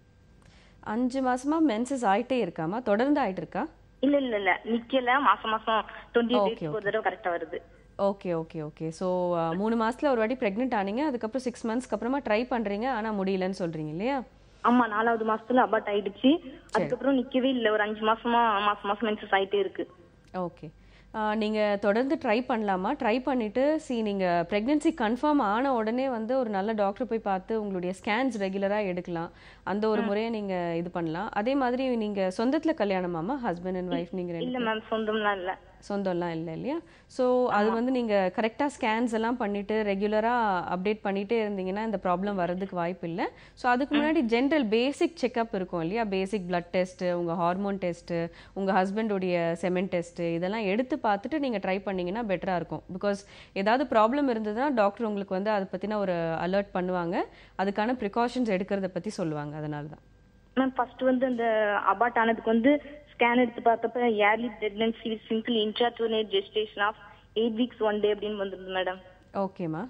S2: அஞ்சு மாசமா மென்சஸ் ஆயிட்டே இருக்காமா தொடர்ந்து ஆயிட்டு இருக்கா
S7: இல்ல இல்ல இல்ல நிக்கல மாசம் மாசம் டுவெண்ட்டி
S2: Okay,
S7: டேஸ்க்கு ஒரு தடவை கரெக்டா வருது
S2: ஓகே ஓகே ஓகே ஸோ மூணு மாசத்துல ஒரு வாட்டி ப்ரெக்னென்ட் ஆனீங்க அதுக்கப்புறம் சிக்ஸ் மந்த்ஸ்க்கு அப்புறமா ட்ரை பண்றீங்க ஆனா முடியலன்னு சொல்றீங்க இல்லையா
S7: ஆமா நாலாவது மாசத்துல அபார்ட் ஆயிடுச்சு அதுக்கப்புறம் நிக்கவே இல்ல ஒரு அஞ்சு மாசமா மாசம் மாசம் மென்சஸ் ஆயிட்டே இருக்கு
S2: ஓகே நீங்கள் தொடர்ந்து ட்ரை பண்ணலாமா ட்ரை பண்ணிவிட்டு சி நீங்கள் ப்ரெக்னென்சி கன்ஃபார்ம் ஆன உடனே வந்து ஒரு நல்ல டாக்டர் போய் பார்த்து உங்களுடைய ஸ்கேன்ஸ் ரெகுலராக எடுக்கலாம் அந்த ஒரு முறையை நீங்கள் இது பண்ணலாம் அதே மாதிரி நீங்கள் சொந்தத்தில் கல்யாணமாமா ஹஸ்பண்ட் அண்ட் ஒய்ஃப் நீங்கள்
S7: இல்ல மேம் சொந்தம்லாம் இல்ல
S2: சொந்தம்லாம் இல்லை இல்லையா ஸோ அது வந்து நீங்கள் கரெக்டாக ஸ்கேன்ஸ் எல்லாம் பண்ணிவிட்டு ரெகுலராக அப்டேட் பண்ணிகிட்டே இருந்தீங்கன்னா இந்த ப்ராப்ளம் வரதுக்கு வாய்ப்பு இல்லை ஸோ அதுக்கு முன்னாடி ஜென்ரல் பேசிக் செக்அப் இருக்கும் இல்லையா பேசிக் பிளட் டெஸ்ட்டு உங்கள் ஹார்மோன் டெஸ்ட்டு உங்கள் ஹஸ்பண்டுடைய செமெண்ட் டெஸ்ட்டு இதெல்லாம் எடுத்து பார்த்துட்டு நீங்கள் ட்ரை பண்ணீங்கன்னா பெட்டராக இருக்கும் பிகாஸ் ஏதாவது ப்ராப்ளம் இருந்ததுன்னா டாக்டர் உங்களுக்கு வந்து அதை பற்றின ஒரு அலர்ட் பண்ணுவாங்க அதுக்கான ப்ரிகாஷன்ஸ் எடுக்கிறத பற்றி சொல்லுவாங்க அதனால தான்
S7: மேம் ஃபர்ஸ்ட் வந்து அந்த அபார்ட் ஆனதுக்கு வந்து ஸ்கேன் எடுத்து பார்த்தப்ப early pregnancy single intrauterine gestation of eight weeks one day அப்படின்னு வந்திருந்தது மேடம்
S2: ஓகேம்மா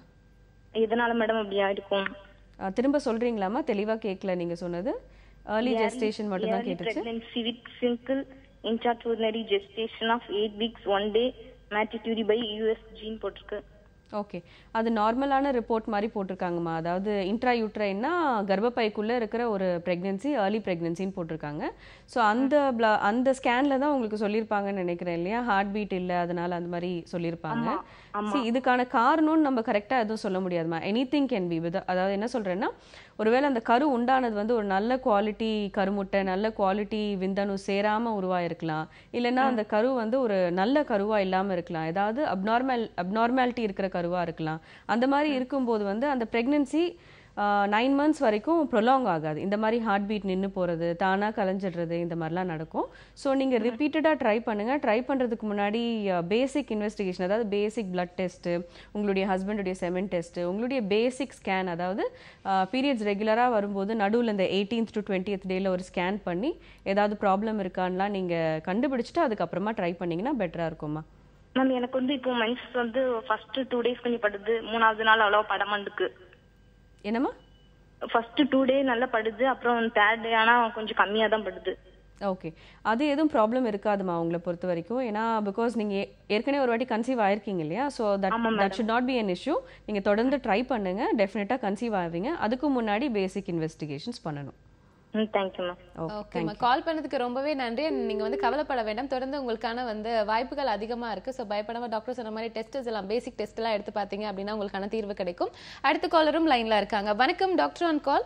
S7: எதனால மேடம் அப்படி ஆயிருக்கும்
S2: அஹ் திரும்ப சொல்கிறீங்களாம்மா தெளிவாக கேட்கல நீங்கள் சொன்னது ஏர்லி ஜெஸ்டேஷன் மட்டும்தான் கேட்டுச்சு
S7: pregnancy with single intrauterine gestation of 8 weeks 1 day matitude by US gene போட்டிருக்கு
S2: ஓகே அது நார்மலான ரிப்போர்ட் மாதிரி போட்டிருக்காங்கம்மா அதாவது இன்ட்ரா யூட்ரைன்னா கர்ப்பப்பைக்குள்ளே இருக்கிற ஒரு ப்ரெக்னென்சி ஏர்லி ப்ரெக்னென்சின்னு போட்டிருக்காங்க ஸோ அந்த bla- அந்த ஸ்கேனில் தான் உங்களுக்கு சொல்லியிருப்பாங்கன்னு நினைக்கிறேன் இல்லையா ஹார்ட் பீட் இல்லை அதனால அந்த மாதிரி சொல்லியிருப்பாங்க See, இதுக்கான காரணம்னு நம்ம கரெக்டாக எதுவும் சொல்ல முடியாதுமா anything can be with அதாவது என்ன சொல்கிறேன்னா ஒருவேளை அந்த கரு உண்டானது வந்து ஒரு நல்ல குவாலிட்டி கருமுட்டை நல்ல குவாலிட்டி விந்தணு சேராமல் உருவாயிருக்கலாம் இல்லைன்னா அந்த கரு வந்து ஒரு நல்ல கருவாக இல்லாமல் இருக்கலாம் ஏதாவது அப்நார்மல் அப்நார்மாலிட்டி இருக்கிற கருவாக இருக்கலாம் அந்த மாதிரி இருக்கும்போது வந்து அந்த ப்ரெக்னென்சி நைன் மந்த்ஸ் வரைக்கும் ப்ரொலாங் ஆகாது இந்த மாதிரி ஹார்ட் பீட் நின்று போகிறது தானாக கலைஞ்சிடுறது இந்த மாதிரிலாம் நடக்கும் ஸோ நீங்கள் ரிப்பீட்டடாக ட்ரை பண்ணுங்கள் ட்ரை பண்ணுறதுக்கு முன்னாடி பேசிக் இன்வெஸ்டிகேஷன் அதாவது பேசிக் பிளட் டெஸ்ட்டு உங்களுடைய ஹஸ்பண்டுடைய செமெண்ட் டெஸ்ட்டு உங்களுடைய பேசிக் ஸ்கேன் அதாவது பீரியட்ஸ் ரெகுலராக வரும்போது நடுவில் இந்த எயிட்டீன்த் டு டுவெண்ட்டியத் டேயில் ஒரு ஸ்கேன் பண்ணி ஏதாவது ப்ராப்ளம் இருக்கான்லாம் நீங்கள் கண்டுபிடிச்சிட்டு அதுக்கப்புறமா ட்ரை பண்ணிங்கன்னா பெட்டராக இருக்கும்மா
S7: மேம் எனக்கு வந்து இப்போ மென்சஸ் வந்து ஃபர்ஸ்ட் டூ டேஸ் கொஞ்சம் படுது மூணாவது நாள் அவ்வளோ படமாண்டுக்கு
S2: என்னம்மா
S7: ஃபர்ஸ்ட் டூ டே நல்லா படுது அப்புறம் தேர்ட் டே ஆனா கொஞ்சம் கம்மியா தான் படுது
S2: ஓகே அது எதுவும் ப்ராப்ளம் இருக்காதுமா உங்களை பொறுத்த வரைக்கும் ஏன்னா பிகாஸ் நீங்கள் ஏற்கனவே ஒரு வாட்டி கன்சீவ் ஆயிருக்கீங்க இல்லையா so that that should not be an issue நீங்கள் தொடர்ந்து ட்ரை பண்ணுங்க டெஃபினட்டாக கன்சீவ் ஆவீங்க அதுக்கு முன்னாடி பேசிக் இன்வெஸ்டிகேஷன்ஸ் பண்ணணும்
S7: ம் தேங்க்யூ மேம்
S2: ஓகே
S1: ஓகேம்மா கால் பண்ணதுக்கு ரொம்பவே நன்றி And நீங்க வந்து கவலைப்பட வேண்டாம் தொடர்ந்து உங்களுக்கான வந்து வாய்ப்புகள் அதிகமா இருக்கு ஸோ பயப்படாம டாக்டர் சொன்ன மாதிரி டெஸ்ட் எல்லாம் பேசிக் டெஸ்ட் எல்லாம் எடுத்து பார்த்தீங்க அப்படின்னா உங்களுக்கான தீர்வு கிடைக்கும் அடுத்த காலரும் லைன்ல இருக்காங்க வணக்கம் டாக்டர் ஆன் கால்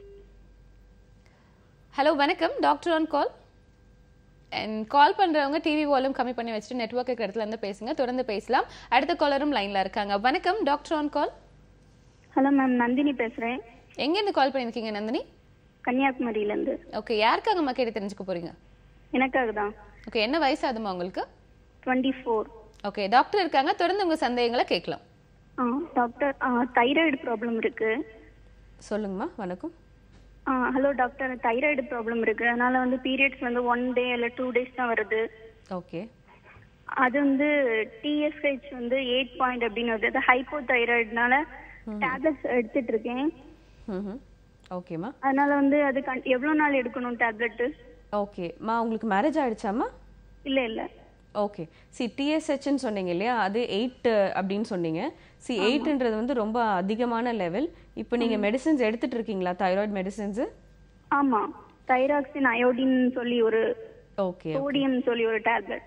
S1: ஹலோ வணக்கம் doctor on call and call பண்றவங்க டிவி வால்யூம் கம்மி பண்ணி வச்சுட்டு நெட்வொர்க் இருக்கிற இடத்துல இருந்து பேசுங்க தொடர்ந்து பேசலாம் அடுத்த காலரும் லைன்ல இருக்காங்க வணக்கம் doctor on call
S4: hello ma'am Nandini பேசுறேன்
S1: எங்க இருந்து கால் பண்ணிருக்கீங்க நந்தினி
S4: கன்னியாகுமரியில இருந்து
S1: ஓகே யாருக்காகம்மா கேட்டு தெரிஞ்சுக்க போறீங்க
S4: எனக்காக தான்
S1: ஓகே என்ன வயசு ஆகுமா உங்களுக்கு
S4: டுவெண்ட்டி ஃபோர்
S1: ஓகே டாக்டர் இருக்காங்க தொடர்ந்து உங்க சந்தேகங்களை கேட்கலாம்
S4: ஆ டாக்டர் தைராய்டு ப்ராப்ளம் இருக்கு
S2: சொல்லுங்கம்மா வணக்கம்
S4: ஆ ஹலோ டாக்டர் தைராய்டு ப்ராப்ளம் இருக்கு அதனால வந்து பீரியட்ஸ் வந்து ஒன் டே இல்ல டூ டேஸ் தான் வருது
S2: ஓகே
S4: அது வந்து டிஎஸ்ஹெச் வந்து எயிட் பாயிண்ட் அப்படின்னு வருது அது ஹைப்போ தைராய்டுனால டேப்லெட்ஸ் எடுத்துட்டு இருக்கேன்
S2: ம் ஓகேம்மா
S4: அதனால வந்து அது கன்- எவ்வளவு நாள் எடுக்கணும் டேப்லெட்
S2: ஓகேம்மா உங்களுக்கு மேரேஜ் ஆயிடுச்சாம்மா
S4: இல்ல இல்ல
S2: ஓகே சி டிஎஸ்ஹெச்னு சொன்னீங்க இல்லையா அது எயிட் அப்படின்னு சொன்னீங்க சி எயிட்ன்றது வந்து ரொம்ப அதிகமான லெவல் இப்போ நீங்கள் மெடிசின்ஸ் எடுத்துட்டு இருக்கீங்களா தைராய்டு மெடிசின்ஸு
S4: ஆமா தைராக்சின் அயோடின் சொல்லி ஒரு
S2: ஓகே
S4: சோடியம் சொல்லி ஒரு டேப்லெட்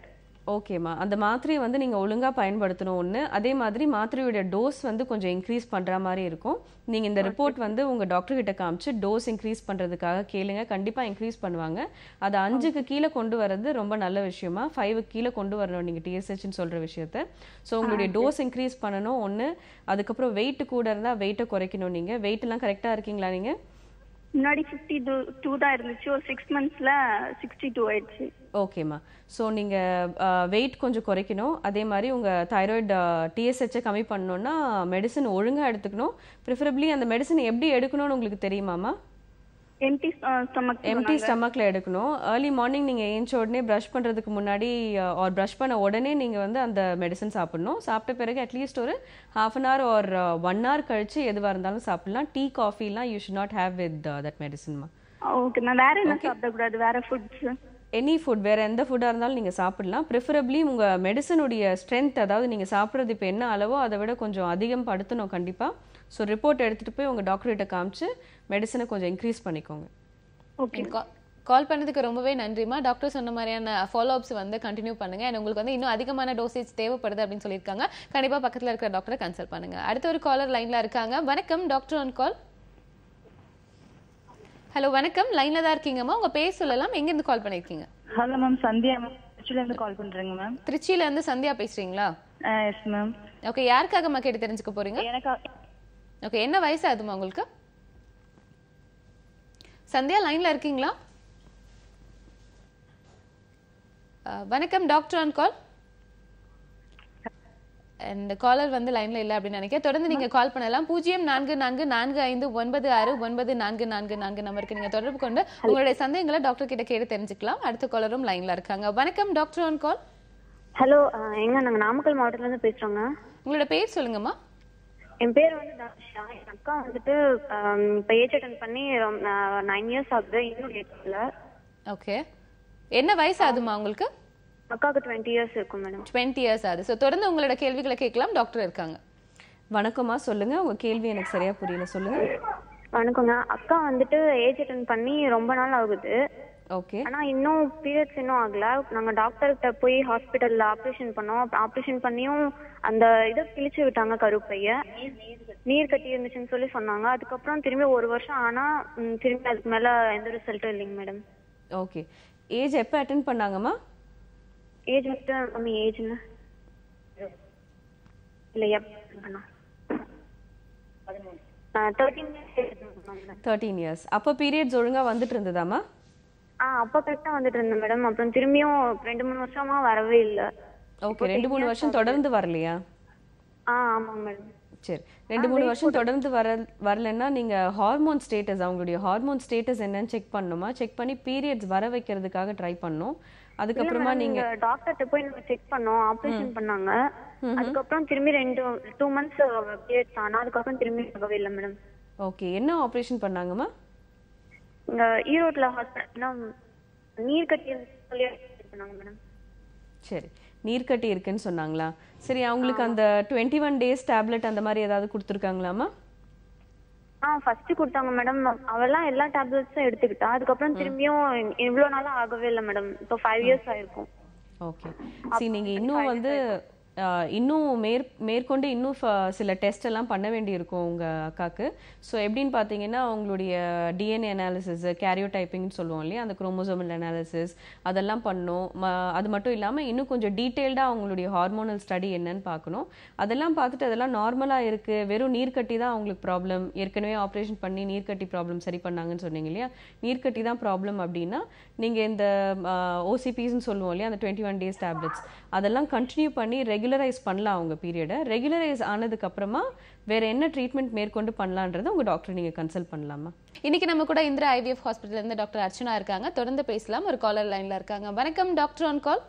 S2: ஓகேம்மா அந்த மாத்திரையை வந்து நீங்கள் ஒழுங்காக பயன்படுத்தணும் ஒன்று அதே மாதிரி மாத்திரையோட டோஸ் வந்து கொஞ்சம் இன்க்ரீஸ் பண்ணுற மாதிரி இருக்கும் நீங்கள் இந்த ரிப்போர்ட் வந்து உங்கள் டாக்டர் கிட்ட காமிச்சு டோஸ் இன்க்ரீஸ் பண்ணுறதுக்காக கேளுங்க கண்டிப்பாக இன்க்ரீஸ் பண்ணுவாங்க அதை அஞ்சுக்கு கீழே கொண்டு வர்றது ரொம்ப நல்ல விஷயமா ஃபைவுக்கு கீழே கொண்டு வரணும் நீங்கள் டிஎஸ்ஹெச்னு சொல்கிற விஷயத்த ஸோ உங்களுடைய டோஸ் இன்க்ரீஸ் பண்ணணும் ஒன்று அதுக்கப்புறம் வெயிட் கூட இருந்தால் வெயிட்டை குறைக்கணும் நீங்கள் வெயிட்லாம் கரெக்டாக இருக்கீங்களா நீங்கள்
S4: முன்னாடி ஃபிஃப்டி டூ டூ தான் இருந்துச்சு ஒரு சிக்ஸ் மந்த்ஸ்ல சிக்ஸ்டி டூ ஆயிடுச்சு
S2: ஓகேம்மா ஸோ நீங்கள் வெயிட் கொஞ்சம் குறைக்கணும் அதே மாதிரி உங்கள் தைராய்டு டிஎஸ்ஹெச்சை கம்மி பண்ணணும்னா மெடிசன் ஒழுங்காக எடுத்துக்கணும் ப்ரிஃபரபிளி அந்த மெடிசன் எப்படி எடுக்கணும்னு உங்களுக்கு தெரியுமாம்மா
S4: எம்டி ஸ்டொமக்
S2: எம்டி ஸ்டமக்கில் எடுக்கணும் ஏர்லி மார்னிங் நீங்கள் ஏஞ்ச உடனே ப்ரஷ் பண்ணுறதுக்கு முன்னாடி ஆர் ப்ரஷ் பண்ண உடனே நீங்கள் வந்து அந்த மெடிசன் சாப்பிடணும் சாப்பிட்ட பிறகு அட்லீஸ்ட் ஒரு half an hour or one hour கழிச்சு எதுவாக இருந்தாலும் சாப்பிடலாம் டீ காஃபிலாம் you should not have with that மெடிசன்மா
S4: ஓகே மேம் வேற என்ன சாப்பிடக்கூடாது வேற ஃபுட்ஸ்
S2: எனி ஃபுட் வேறு எந்த ஃபுட்டாக இருந்தாலும் நீங்கள் சாப்பிடலாம் ப்ரிஃபரபிளி உங்கள் மெடிசனுடைய ஸ்ட்ரென்த் அதாவது நீங்கள் சாப்பிட்றது இப்போ என்ன அளவோ அதை விட கொஞ்சம் அதிகம் படுத்தணும் கண்டிப்பாக ஸோ ரிப்போர்ட் எடுத்துகிட்டு போய் உங்கள் டாக்டர்கிட்ட காமிச்சு மெடிசனை கொஞ்சம் இன்க்ரீஸ் பண்ணிக்கோங்க
S4: ஓகே
S1: கால் பண்ணதுக்கு ரொம்பவே நன்றிமா டாக்டர் சொன்ன மாதிரியான ஃபாலோ அப்ஸ் வந்து கண்டினியூ பண்ணுங்க and உங்களுக்கு வந்து இன்னும் அதிகமான டோசேஜ் தேவைப்படுது அப்படின்னு சொல்லியிருக்காங்க கண்டிப்பா பக்கத்துல இருக்கிற டாக்டரை கன்சல்ட் பண்ணுங்க அடுத்த ஒரு காலர் லைன்ல இருக்காங்க வணக்கம் டாக்டர் ஆன் கால் ஹலோ வணக்கம் லைன்ல தான் இருக்கீங்கம்மா உங்க பேர் சொல்லலாம் எங்க இருந்து கால் பண்ணிருக்கீங்க
S8: ஹலோ மேம் சந்தியா மேம் திருச்சியில இருந்து கால் பண்றேங்க மேம்
S1: திருச்சியில இருந்து சந்தியா பேசுறீங்களா
S8: எஸ் மேம்
S1: ஓகே யாருக்காகம்மா கேட்டு தெரிஞ்சுக்க போறீங்க
S8: எனக்கு
S1: ஓகே என்ன வயசு ஆகுதுமா உங்களுக்கு சந்தியா லைன்ல இருக்கீங்களா அஹ், வணக்கம் டாக்டர் ஆன் கால் இந்த காலர் வந்து லைன்ல இல்ல அப்படின்னு நினைக்கிறேன் தொடர்ந்து நீங்க கால் பண்ணலாம் பூஜ்ஜியம் நான்கு நான்கு நான்கு ஐந்து ஒன்பது ஆறு ஒன்பது நான்கு நான்கு நான்கு நம்பருக்கு நீங்க தொடர்பு கொண்டு உங்களுடைய சந்தேகங்களை டாக்டர் கிட்ட கேட்டு தெரிஞ்சுக்கலாம் அடுத்த காலரும் லைன்ல இருக்காங்க வணக்கம் டாக்டர் ஆன் கால்
S9: ஹலோ எங்க நாங்க நாமக்கல் மாவட்டத்துல இருந்து பேசுறோங்க
S1: உங்களோட பேர் சொல்லுங்கம்மா
S9: என் பேர் வந்து தாஷா என் அக்கா வந்துட்டு ஆம், இப்ப ஏஜ் அட்டன் பண்ணி நைன் இயர்ஸ் ஆகுது இன்னும் ஏஜ்ல
S1: ஓகே என்ன வயசு ஆகுதுமா உங்களுக்கு
S9: அக்காவுக்கு டுவெண்ட்டி இயர்ஸ் இருக்கும் மேடம்
S1: டுவெண்ட்டி இயர்ஸ் ஆகுது ஸோ தொடர்ந்து உங்களோட கேள்விகளை கேட்கலாம் டாக்டர் இருக்காங்க
S2: வணக்கம்மா சொல்லுங்கள் உங்கள் கேள்வி எனக்கு சரியாக புரியல சொல்லுங்கள்
S9: வணக்கங்க அக்கா வந்துட்டு ஏஜ் அட்டன் பண்ணி ரொம்ப நாள் ஆகுது
S2: ஓகே
S9: ஆனா இன்னும் பீரியட்ஸ் இன்னும் ஆகல நாங்க டாக்டர்கிட்ட போய் ஹாஸ்பிட்டல்ல ஆப்ரேஷன் பண்ணோம் ஆப்ரேஷன் பண்ணியும் அந்த இதை கிழிச்சு விட்டாங்க கருப்பைய நீர் கட்டி இருந்துச்சுன்னு சொல்லி சொன்னாங்க அதுக்கப்புறம் திரும்பி ஒரு வருஷம் ஆனா ம், திரும்பி அதுக்கு மேல எந்த ரிசல்ட்டும் இல்லைங்க மேடம்
S2: ஓகே ஏஜ் எப்போ அட்டென்ட் பண்ணாங்கம்மா
S9: ஏஜ் வந்துட்டு மம்மி ஏஜ்னு இல்ல எப் தேர்ட்டீன்
S2: தேர்ட்டீன் இயர்ஸ் அப்போ பீரியட்ஸ் ஒழுங்காக வந்துட்டு இருந்ததாம்மா
S9: ஆ அப்ப கரெக்டா வந்துட்டு இருந்தேன் மேடம் அப்புறம் திரும்பியும் ரெண்டு மூணு வருஷமா வரவே இல்ல
S2: ஓகே ரெண்டு மூணு வருஷம் தொடர்ந்து வரலையா
S9: ஆ ஆமாங்க மேடம்
S2: சரி ரெண்டு மூணு வருஷம் தொடர்ந்து வர வரலன்னா நீங்க ஹார்மோன் ஸ்டேட்டஸ் அவங்களுடைய ஹார்மோன் ஸ்டேட்டஸ் என்னன்னு செக் பண்ணணுமா செக் பண்ணி பீரியட்ஸ் வர வைக்கிறதுக்காக ட்ரை பண்ணணும் அதுக்கப்புறமா நீங்க
S9: டாக்டர்கிட்ட போய் நாங்க செக் பண்ணோம் ஆபரேஷன் பண்ணாங்க அதுக்கப்புறம் திரும்பி ரெண்டு டூ மந்த்ஸ் பீரியட்ஸ் ஆனா அதுக்கப்புறம் திரும்பி ஆகவே இல்லை மேடம்
S2: ஓகே என்ன ஆப்ரேஷன் பண்ணாங்கம்மா
S9: இங்க ஈரோட்ல ஹாஸ்பிட்டல் நீர் கட்டி இருந்துச்சு சொல்லி பண்ணாங்க மேடம்
S2: சரி நீர்க்கட்டி இருக்குன்னு சொன்னாங்களா சரி அவங்களுக்கு அந்த டுவெண்ட்டி ஒன் டேஸ் டேப்லெட் அந்த மாதிரி ஏதாவது கொடுத்துருக்காங்களாமா
S9: ஆ ஃபர்ஸ்ட் கொடுத்தாங்க மேடம் அவெல்லாம் எல்லா டேப்லெட்ஸும் எடுத்துக்கிட்டா அதுக்கப்புறம் திரும்பியும் இவ்வளவு நாளா ஆகவே இல்லை மேடம் இப்போ ஃபைவ் இயர்ஸ் ஆயிருக்கும்
S2: ஓகே சரி நீங்க இன்னும் வந்து ஆஹ், இன்னும் மேற் மேற்கொண்டு இன்னும் ஃப- சில டெஸ்ட் எல்லாம் பண்ண வேண்டியிருக்கும் உங்க அக்காக்கு ஸோ எப்படின்னு பார்த்தீங்கன்னா உங்களுடைய டிஎன்ஏ அனாலிசிஸ் கேரியோடைப்பிங்னு சொல்லுவோம் இல்லையா அந்த குரோமோசோமல் அனாலிசிஸ் அதெல்லாம் பண்ணணும் ம அது மட்டும் இல்லாமல் இன்னும் கொஞ்சம் டீட்டெயில்டாக அவங்களுடைய ஹார்மோனல் ஸ்டடி என்னன்னு பார்க்கணும் அதெல்லாம் பார்த்துட்டு அதெல்லாம் நார்மலாக இருக்குது வெறும் நீர்க்கட்டி தான் அவங்களுக்கு ப்ராப்ளம் ஏற்கனவே ஆப்ரேஷன் பண்ணி நீர்க்கட்டி ப்ராப்ளம் சரி பண்ணாங்கன்னு சொன்னீங்க இல்லையா நீர்க்கட்டி தான் ப்ராப்ளம் அப்படின்னா நீங்கள் இந்த ஓசிபிஸ்ன்னு சொல்லுவோம் இல்லையா அந்த டுவெண்ட்டி ஒன் டேஸ் டேப்லெட்ஸ் அதெல்லாம் கண்டினியூ பண்ணி ரெகுலரைஸ் பண்ணலாம் அவங்க பீரியடை ரெகுலரைஸ் ஆனதுக்கப்புறமா வேற என்ன ட்ரீட்மெண்ட் மேற்கொண்டு பண்ணலான்றதை உங்கள் டாக்டர் நீங்கள் கன்சல்ட் பண்ணலாமா
S1: இன்னைக்கு நம்ம கூட இந்திரா ஐவிஎஃப் ஹாஸ்பிட்டல்ல இருந்து டாக்டர் அர்ச்சனா இருக்காங்க தொடர்ந்து பேசலாம் ஒரு காலர் லைன்ல இருக்காங்க வணக்கம் டாக்டர் ஆன் கால்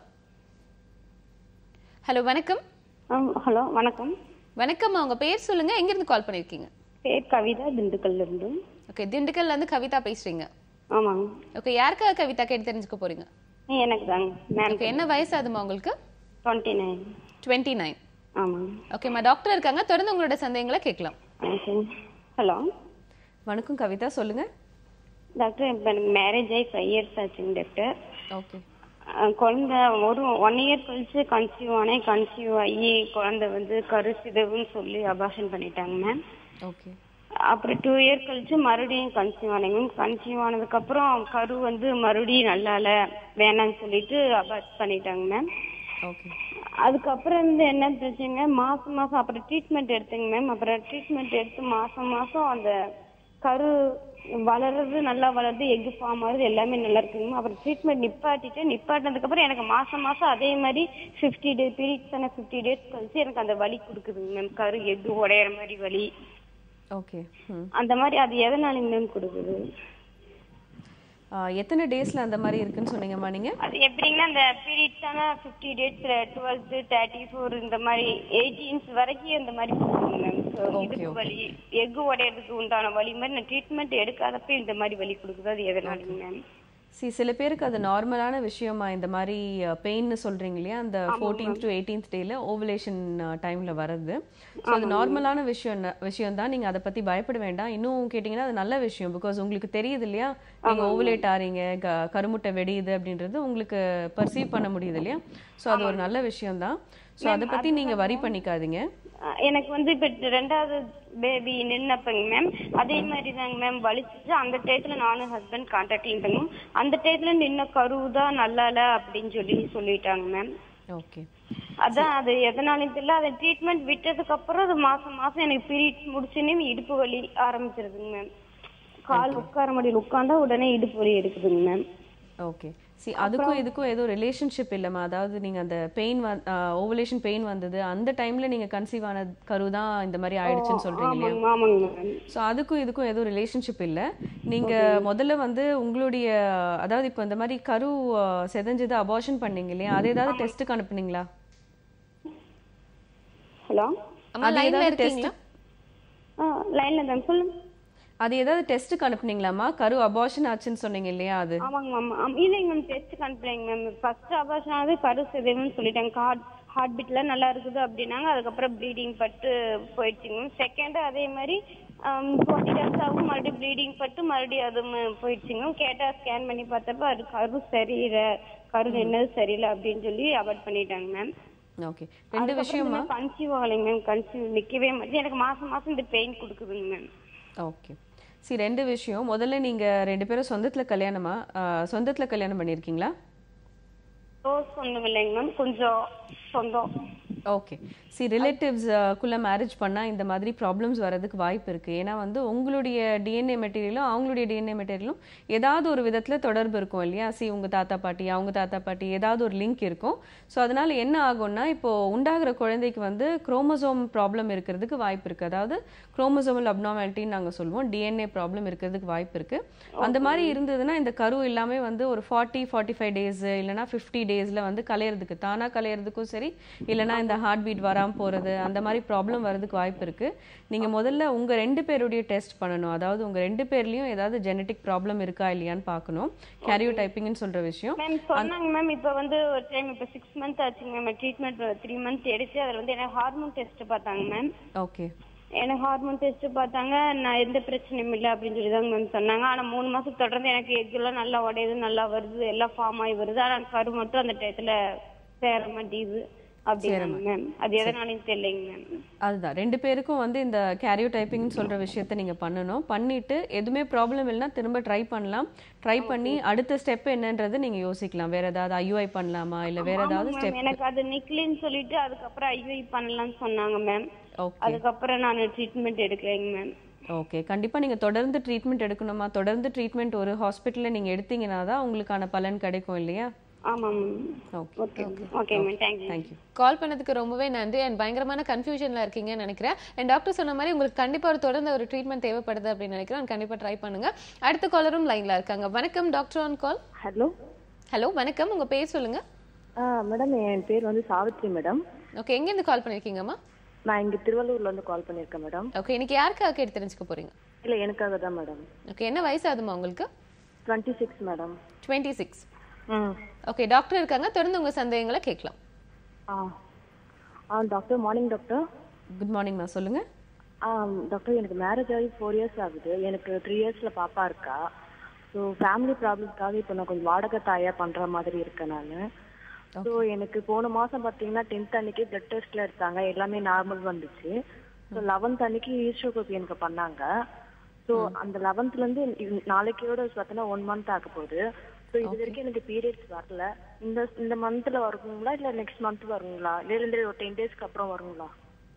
S1: ஹலோ வணக்கம்
S10: ஹலோ வணக்கம்
S1: வணக்கம் உங்க பேர் சொல்லுங்க எங்க இருந்து கால் பண்ணிருக்கீங்க
S10: பேர் கவிதா திண்டுக்கல்ல இருந்து
S1: ஓகே திண்டுக்கல்ல இருந்து கவிதா பேசுறீங்க
S10: ஆமாங்க
S1: ஓகே யாருக்காக கவிதா கேட்டு தெரிஞ்சுக்க போறீங்க
S10: எனக்கு தாங்க மேம்
S1: ஓகே என்ன வயசு ஆகுதுமா உங்களுக்கு
S10: டுவெண்ட்டி நைன்
S1: டுவெண்ட்டி நைன்
S10: ஆமாங்க
S1: ஓகேம்மா டாக்டர் இருக்காங்க தொடர்ந்து உங்களோட சந்தேகங்களை கேட்கலாம்
S10: ஹலோ
S2: வணக்கம் கவிதா சொல்லுங்க
S10: டாக்டர் இப்போ எனக்கு மேரேஜ் ஆகி ஃபைவ் இயர்ஸ் ஆச்சுங்க டாக்டர்
S2: ஓகே
S10: அஹ், குழந்தை ஒரு ஒன் இயர் கழிச்சு கன்சீவ் ஆனேன் கன்சீவ் ஆகி குழந்தை வந்து கருசிதவுன்னு சொல்லி அபாஷன் பண்ணிட்டாங்க மேம்
S2: ஓகே
S10: அப்புறம் டூ இயர் கழிச்சு மறுபடியும் கன்சீவ் ஆனேங்க மேம் கன்சீவ் ஆனதுக்கு அப்புறம் கரு வந்து மறுபடியும் நல்லா இல்ல வேணாம்னு சொல்லிட்டு அபார்ட் பண்ணிட்டாங்க மேம்
S2: ஓகே
S10: அதுக்கப்புறம் இருந்து என்ன பிரச்சனைங்க மாசம் மாசம் அப்புறம் ட்ரீட்மெண்ட் எடுத்தேங்க மேம் அப்புறம் ட்ரீட்மெண்ட் எடுத்து மாசம் மாசம் அந்த கரு வளருது நல்லா வளருது எக் ஃபார்ம் ஆகுது எல்லாமே நல்லா இருக்குங்க மேம் அப்புறம் ட்ரீட்மெண்ட் நிப்பாட்டிட்டு நிப்பாட்டினதுக்கு அப்புறம் எனக்கு மாசம் மாசம் அதே மாதிரி ஃபிஃப்டி டே பீரியட்ஸ் ஆன ஃபிஃப்டி டேஸ் கழிச்சு எனக்கு அந்த வலி கொடுக்குதுங்க மேம் கரு எக் உடையிற மாதிரி வலி
S2: ஓகே ம்
S10: அந்த மாதிரி அது எதனாலங்க மேம் கொடுக்குது
S2: ஆ, எத்தனை டேஸ்ல அந்த மாதிரி இருக்குன்னு சொன்னீங்கம்மா நீங்க
S10: அது எப்படிங்கன்னா அந்த பீரியட்ஸ் ஆன ஃபிஃப்டி டேட்ஸ்ல டுவெல்த் தேர்ட்டி ஃபோர் இந்த மாதிரி எயிட்டீன்ஸ் வரைக்கும் இந்த மாதிரி கொடுக்குங்க மேம் இதுக்கு வலி எக் உடையறதுக்கு உண்டான வலி மாதிரி நான் ட்ரீட்மெண்ட் எடுக்காதப்ப இந்த மாதிரி வலி கொடுக்குது அது எதனாலங்க மேம்
S2: சி சில பேருக்கு அது நார்மலான விஷயமா இந்த மாதிரி பெயின்னு சொல்றீங்க இல்லையா அந்த ஃபோர்டீன்த் டு எயிட்டீன்த் டேல ஓவலேஷன் டைம்ல வருது ஸோ அது நார்மலான விஷயம் விஷயம் தான் நீங்க அதை பத்தி பயப்பட வேண்டாம் இன்னும் கேட்டிங்கன்னா அது நல்ல விஷயம் பிகாஸ் உங்களுக்கு தெரியுது இல்லையா நீங்க ஓவலேட் ஆறீங்க க- கருமுட்டை வெடியுது அப்படின்றது உங்களுக்கு பர்சீவ் பண்ண முடியுது இல்லையா ஸோ அது ஒரு நல்ல விஷயம் தான் ஸோ அதை பத்தி நீங்க வரி பண்ணிக்காதீங்க
S10: அஹ் எனக்கு வந்து இப்ப ரெண்டாவது பேபி நின்னப்பங்க மேம் அதே மாதிரி தாங்க மேம் வலிச்சுச்சு அந்த டயத்துல நானும் ஹஸ்பண்ட் கான்டாக்ட்ல இருந்தாங்க மேம் அந்த டயத்துல நின்ன கருவு தான் நல்லா இல்ல அப்படின்னு சொல்லி சொல்லிட்டாங்க மேம்
S2: ஓகே
S10: அதான் அது எதனாலும் தெரியல அதை ட்ரீட்மெண்ட் விட்டதுக்கு அப்புறம் அது மாசம் மாசம் எனக்கு பீரியட்ஸ் முடிச்சுன்னு இடுப்பு வலி ஆரம்பிச்சிருதுங்க மேம் கால் உட்கார முடியல உட்கார்ந்தா உடனே இடுப்பு வலி எடுக்குதுங்க மேம்
S2: ஓகே சி அதுக்கும் இதுக்கும் ஏதோ ரிலேஷன்ஷிப் இல்லைம்மா அதாவது நீங்க அந்த பெயின் ஓவலேஷன் பெயின் வந்தது அந்த டைம்ல நீங்க கன்சீவ் ஆன கரு தான் இந்த மாதிரி ஆயிடுச்சுன்னு சொல்றீங்க இல்லையா
S10: ஆமாங்க ஆமாங்க மேம்
S2: ஸோ அதுக்கும் இதுக்கும் எதுவும் ரிலேஷன்ஷிப் இல்லை நீங்க முதல்ல வந்து உங்களுடைய அதாவது இப்போ இந்த மாதிரி கரு அஹ், செதஞ்சது அபார்ஷன் பண்ணீங்க இல்லையா அது ஏதாவது டெஸ்ட்டுக்கு அனுப்புனீங்களா
S10: ஹலோ
S1: அம்மா
S2: அது
S1: லைன்ல
S2: ஏதாவது
S1: இருக்கீங்களா
S10: லைன்ல தான் சொல்லுங்க
S2: அது ஏதாவது டெஸ்ட்டுக்கு அனுப்புனீங்களாம்மா கரு அபார்ஷன் ஆச்சுன்னு சொன்னீங்க இல்லையா அது
S10: ஆமாங்க மேம் ஆம் இல்லைங்க மேம் டெஸ்ட் அனுப்புறேங்க மேம் ஃபர்ஸ்ட் அபார்ஷன் ஆனது கரு சிதைவுன்னு சொல்லிட்டாங்க ஹார்ட் ஹார்ட் பீட்ல நல்லா இருக்குது அப்படின்னாங்க அதுக்கப்புறம் ப்ளீடிங் பட்டு போயிடுச்சுங்க மேம் செகண்ட் அதே மாதிரி டுவெண்ட்டி டேஸ் ஆகும் மறுபடியும் ப்ளீடிங் பட்டு மறுபடியும் அது ம- போயிடுச்சுங்க மேம் கேட்டா ஸ்கேன் பண்ணி பார்த்தப்ப அது கரு சரியில்லை கரு நின்னது சரியில்லை அப்படின்னு சொல்லி அவாய்ட் பண்ணிட்டாங்க மேம்
S2: ஓகே ரெண்டு விஷயமா
S10: கன்சீவ் ஆகலைங்க மேம் கன்சீவ் நிக்கவே மாட்டேன் எனக்கு மாசம் மாசம் இந்த பெயின் கொடுக்குதுங்க மேம்
S2: ஓகே சரி ரெண்டு விஷயம் முதல்ல நீங்க ரெண்டு பேரும் சொந்தத்துல கல்யாணமா அஹ், சொந்தத்துல கல்யாணம் பண்ணியிருக்கீங்களா
S10: ரோஸ் சொந்தம் இல்லைங்க மேம் கொஞ்சம் சொந்தம்
S2: ஓகே சி ரிலேட்டிவ்ஸ்க்குள்ளே மேரேஜ் பண்ணால் இந்த மாதிரி ப்ராப்ளம்ஸ் வரதுக்கு வாய்ப்பு இருக்குது ஏன்னா வந்து உங்களுடைய டிஎன்ஏ மெட்டீரியலும் அவங்களுடைய டிஎன்ஏ மெட்டீரியலும் ஏதாவது ஒரு விதத்தில் தொடர்பு இருக்கும் இல்லையா சி உங்கள் தாத்தா பாட்டி அவங்க தாத்தா பாட்டி ஏதாவது ஒரு லிங்க் இருக்கும் ஸோ அதனால் என்ன ஆகும்னா இப்போது உண்டாகிற குழந்தைக்கு வந்து குரோமோசோம் ப்ராப்ளம் இருக்கிறதுக்கு வாய்ப்பு இருக்குது அதாவது குரோமோசோமல் அப்னார்மாலிட்டின்னு நாங்கள் சொல்லுவோம் டிஎன்ஏ ப்ராப்ளம் இருக்கிறதுக்கு வாய்ப்பு இருக்குது அந்த மாதிரி இருந்ததுன்னா இந்த கரு எல்லாமே வந்து ஒரு ஃபார்ட்டி ஃபார்ட்டி ஃபைவ் டேஸ் இல்லைனா ஃபிஃப்டி டேஸில் வந்து கலையிறதுக்கு தானாக கலையிறதுக்கும் சரி இல்லைனா இந்த ஹார்ட் பீட் வராமல் போகிறது அந்த மாதிரி ப்ராப்ளம் வரதுக்கு வாய்ப்பு இருக்குது நீங்கள் முதல்ல உங்கள் ரெண்டு பேருடைய டெஸ்ட் பண்ணணும் அதாவது உங்கள் ரெண்டு பேர்லேயும் ஏதாவது ஜெனட்டிக் ப்ராப்ளம் இருக்கா இல்லையான்னு பார்க்கணும் கேரியோ டைப்பிங்னு சொல்கிற விஷயம்
S10: மேம் சொன்னாங்க மேம் இப்ப வந்து ஒரு டைம் இப்ப சிக்ஸ் மந்த் ஆச்சுங்க மேம் ட்ரீட்மெண்ட் த்ரீ மந்த் எடுத்து அதுல வந்து எனக்கு ஹார்மோன் டெஸ்ட் பார்த்தாங்க மேம்
S2: ஓகே
S10: எனக்கு ஹார்மோன் டெஸ்ட் பார்த்தாங்க நான் எந்த பிரச்சனையும் இல்லை அப்படின்னு சொல்லி தான் மேம் சொன்னாங்க ஆனா மூணு மாசம் தொடர்ந்து எனக்கு எக் எல்லாம் நல்லா உடையுது நல்லா வருது எல்லாம் ஃபார்ம் ஆகி வருது ஆனா கரு மட்டும் அந்த டயத்துல சேர மாட்டேங்குது அப்படின்னாங்க மேம் அது எதனாலும் தெரியலைங்க மேம்
S2: அதுதான் ரெண்டு பேருக்கும் வந்து இந்த கேரியோ டைப்பிங்னு சொல்கிற விஷயத்த நீங்கள் பண்ணணும் பண்ணிட்டு எதுவுமே ப்ராப்ளம் இல்லைன்னா திரும்ப ட்ரை பண்ணலாம் ட்ரை பண்ணி அடுத்த ஸ்டெப் என்னன்றது நீங்கள் யோசிக்கலாம் வேற ஏதாவது ஐயூஐ பண்ணலாமா இல்லை வேற ஏதாவது
S10: மேம்
S2: ஸ்டெப்
S10: எனக்கு அது நிக்கலின்னு சொல்லிட்டு அதுக்கப்புறம் ஐயூஐ பண்ணலாம்னு சொன்னாங்க மேம்
S2: ஓகே
S10: அதுக்கப்புறம் நான் ட்ரீட்மெண்ட் எடுக்கலைங்க மேம்
S2: ஓகே கண்டிப்பாக நீங்கள் தொடர்ந்து ட்ரீட்மெண்ட் எடுக்கணுமா தொடர்ந்து ட்ரீட்மெண்ட் ஒரு ஹாஸ்பிட்டலில் நீங்கள் எடுத்தீங்கன்னா தான் உங்களுக்கான பலன் கிடைக்கும் இல்லையா
S10: ஆமா ma'am
S2: okay
S10: okay okay ma'am thank you
S2: thank you
S1: call பண்ணதுக்கு ரொம்பவே நன்றி அண்ட் பயங்கரமான கன்ஃபியூஷன்ல இருக்கீங்கன்னு நினைக்கிறேன் அண்ட் டாக்டர் சொன்ன மாதிரி உங்களுக்கு கண்டிப்பா ஒரு தொடர்ந்து ஒரு ட்ரீட்மெண்ட் தேவைப்படுது அப்படின்னு நினைக்கிறேன் and கண்டிப்பா ட்ரை பண்ணுங்க அடுத்த காலரும் லைன்ல இருக்காங்க வணக்கம் doctor on call
S11: hello
S1: hello வணக்கம் உங்க பேர் சொல்லுங்க
S11: மேடம் என் பேர் வந்து சாவித்ரி மேடம்
S1: ஓகே எங்க இருந்து கால் பண்ணிருக்கீங்கம்மா
S11: நான் இங்க திருவள்ளூர்ல இருந்து கால் பண்ணிருக்கேன் மேடம்
S1: ஓகே இன்னைக்கு யாருக்காக கேட்டு தெரிஞ்சுக்க போறீங்க
S11: இல்ல எனக்காக தான் மேடம்
S1: ஓகே என்ன வயசு ஆகுதுமா உங்களுக்கு
S11: twenty six madam
S1: twenty six
S11: ம்
S1: ஓகே டாக்டர் இருக்காங்க தொடர்ந்து உங்க சந்தேகங்களை கேட்கலாம்
S11: ஆ ஆ டாக்டர் மார்னிங் டாக்டர்
S2: குட் மார்னிங்மா சொல்லுங்கள்
S11: ஆ டாக்டர் எனக்கு மேரேஜ் ஆகி ஃபோர் இயர்ஸ் ஆகுது எனக்கு த்ரீ இயர்ஸ்ல பாப்பா இருக்கா ஸோ ஃபேமிலி ப்ராப்ளம்ஸ்க்காக இப்போ நான் கொஞ்சம் வாடகை தாயா பண்ற மாதிரி இருக்கேன் நான் ஸோ எனக்கு போன மாசம் பார்த்தீங்கன்னா டென்த் அன்னைக்கு பிளட் டெஸ்ட்ல எடுத்தாங்க எல்லாமே நார்மல் வந்துச்சு ஸோ லெவன்த் அன்னைக்கு ஈஸ்ட்ரோகோபி எனக்கு பண்ணாங்க ஸோ அந்த லெவன்த்ல இருந்து இது- நாளைக்கோட பார்த்தீங்கன்னா ஒன் மந்த் ஆக போகுது ஸோ இது வரைக்கும் எனக்கு பீரியட்ஸ் வரல இந்த இந்த மந்த்ல வருங்களா இல்ல நெக்ஸ்ட் மந்த் வருங்களா இல்ல இல்ல ஒரு டென் டேஸ்க்கு அப்புறம் வருங்களா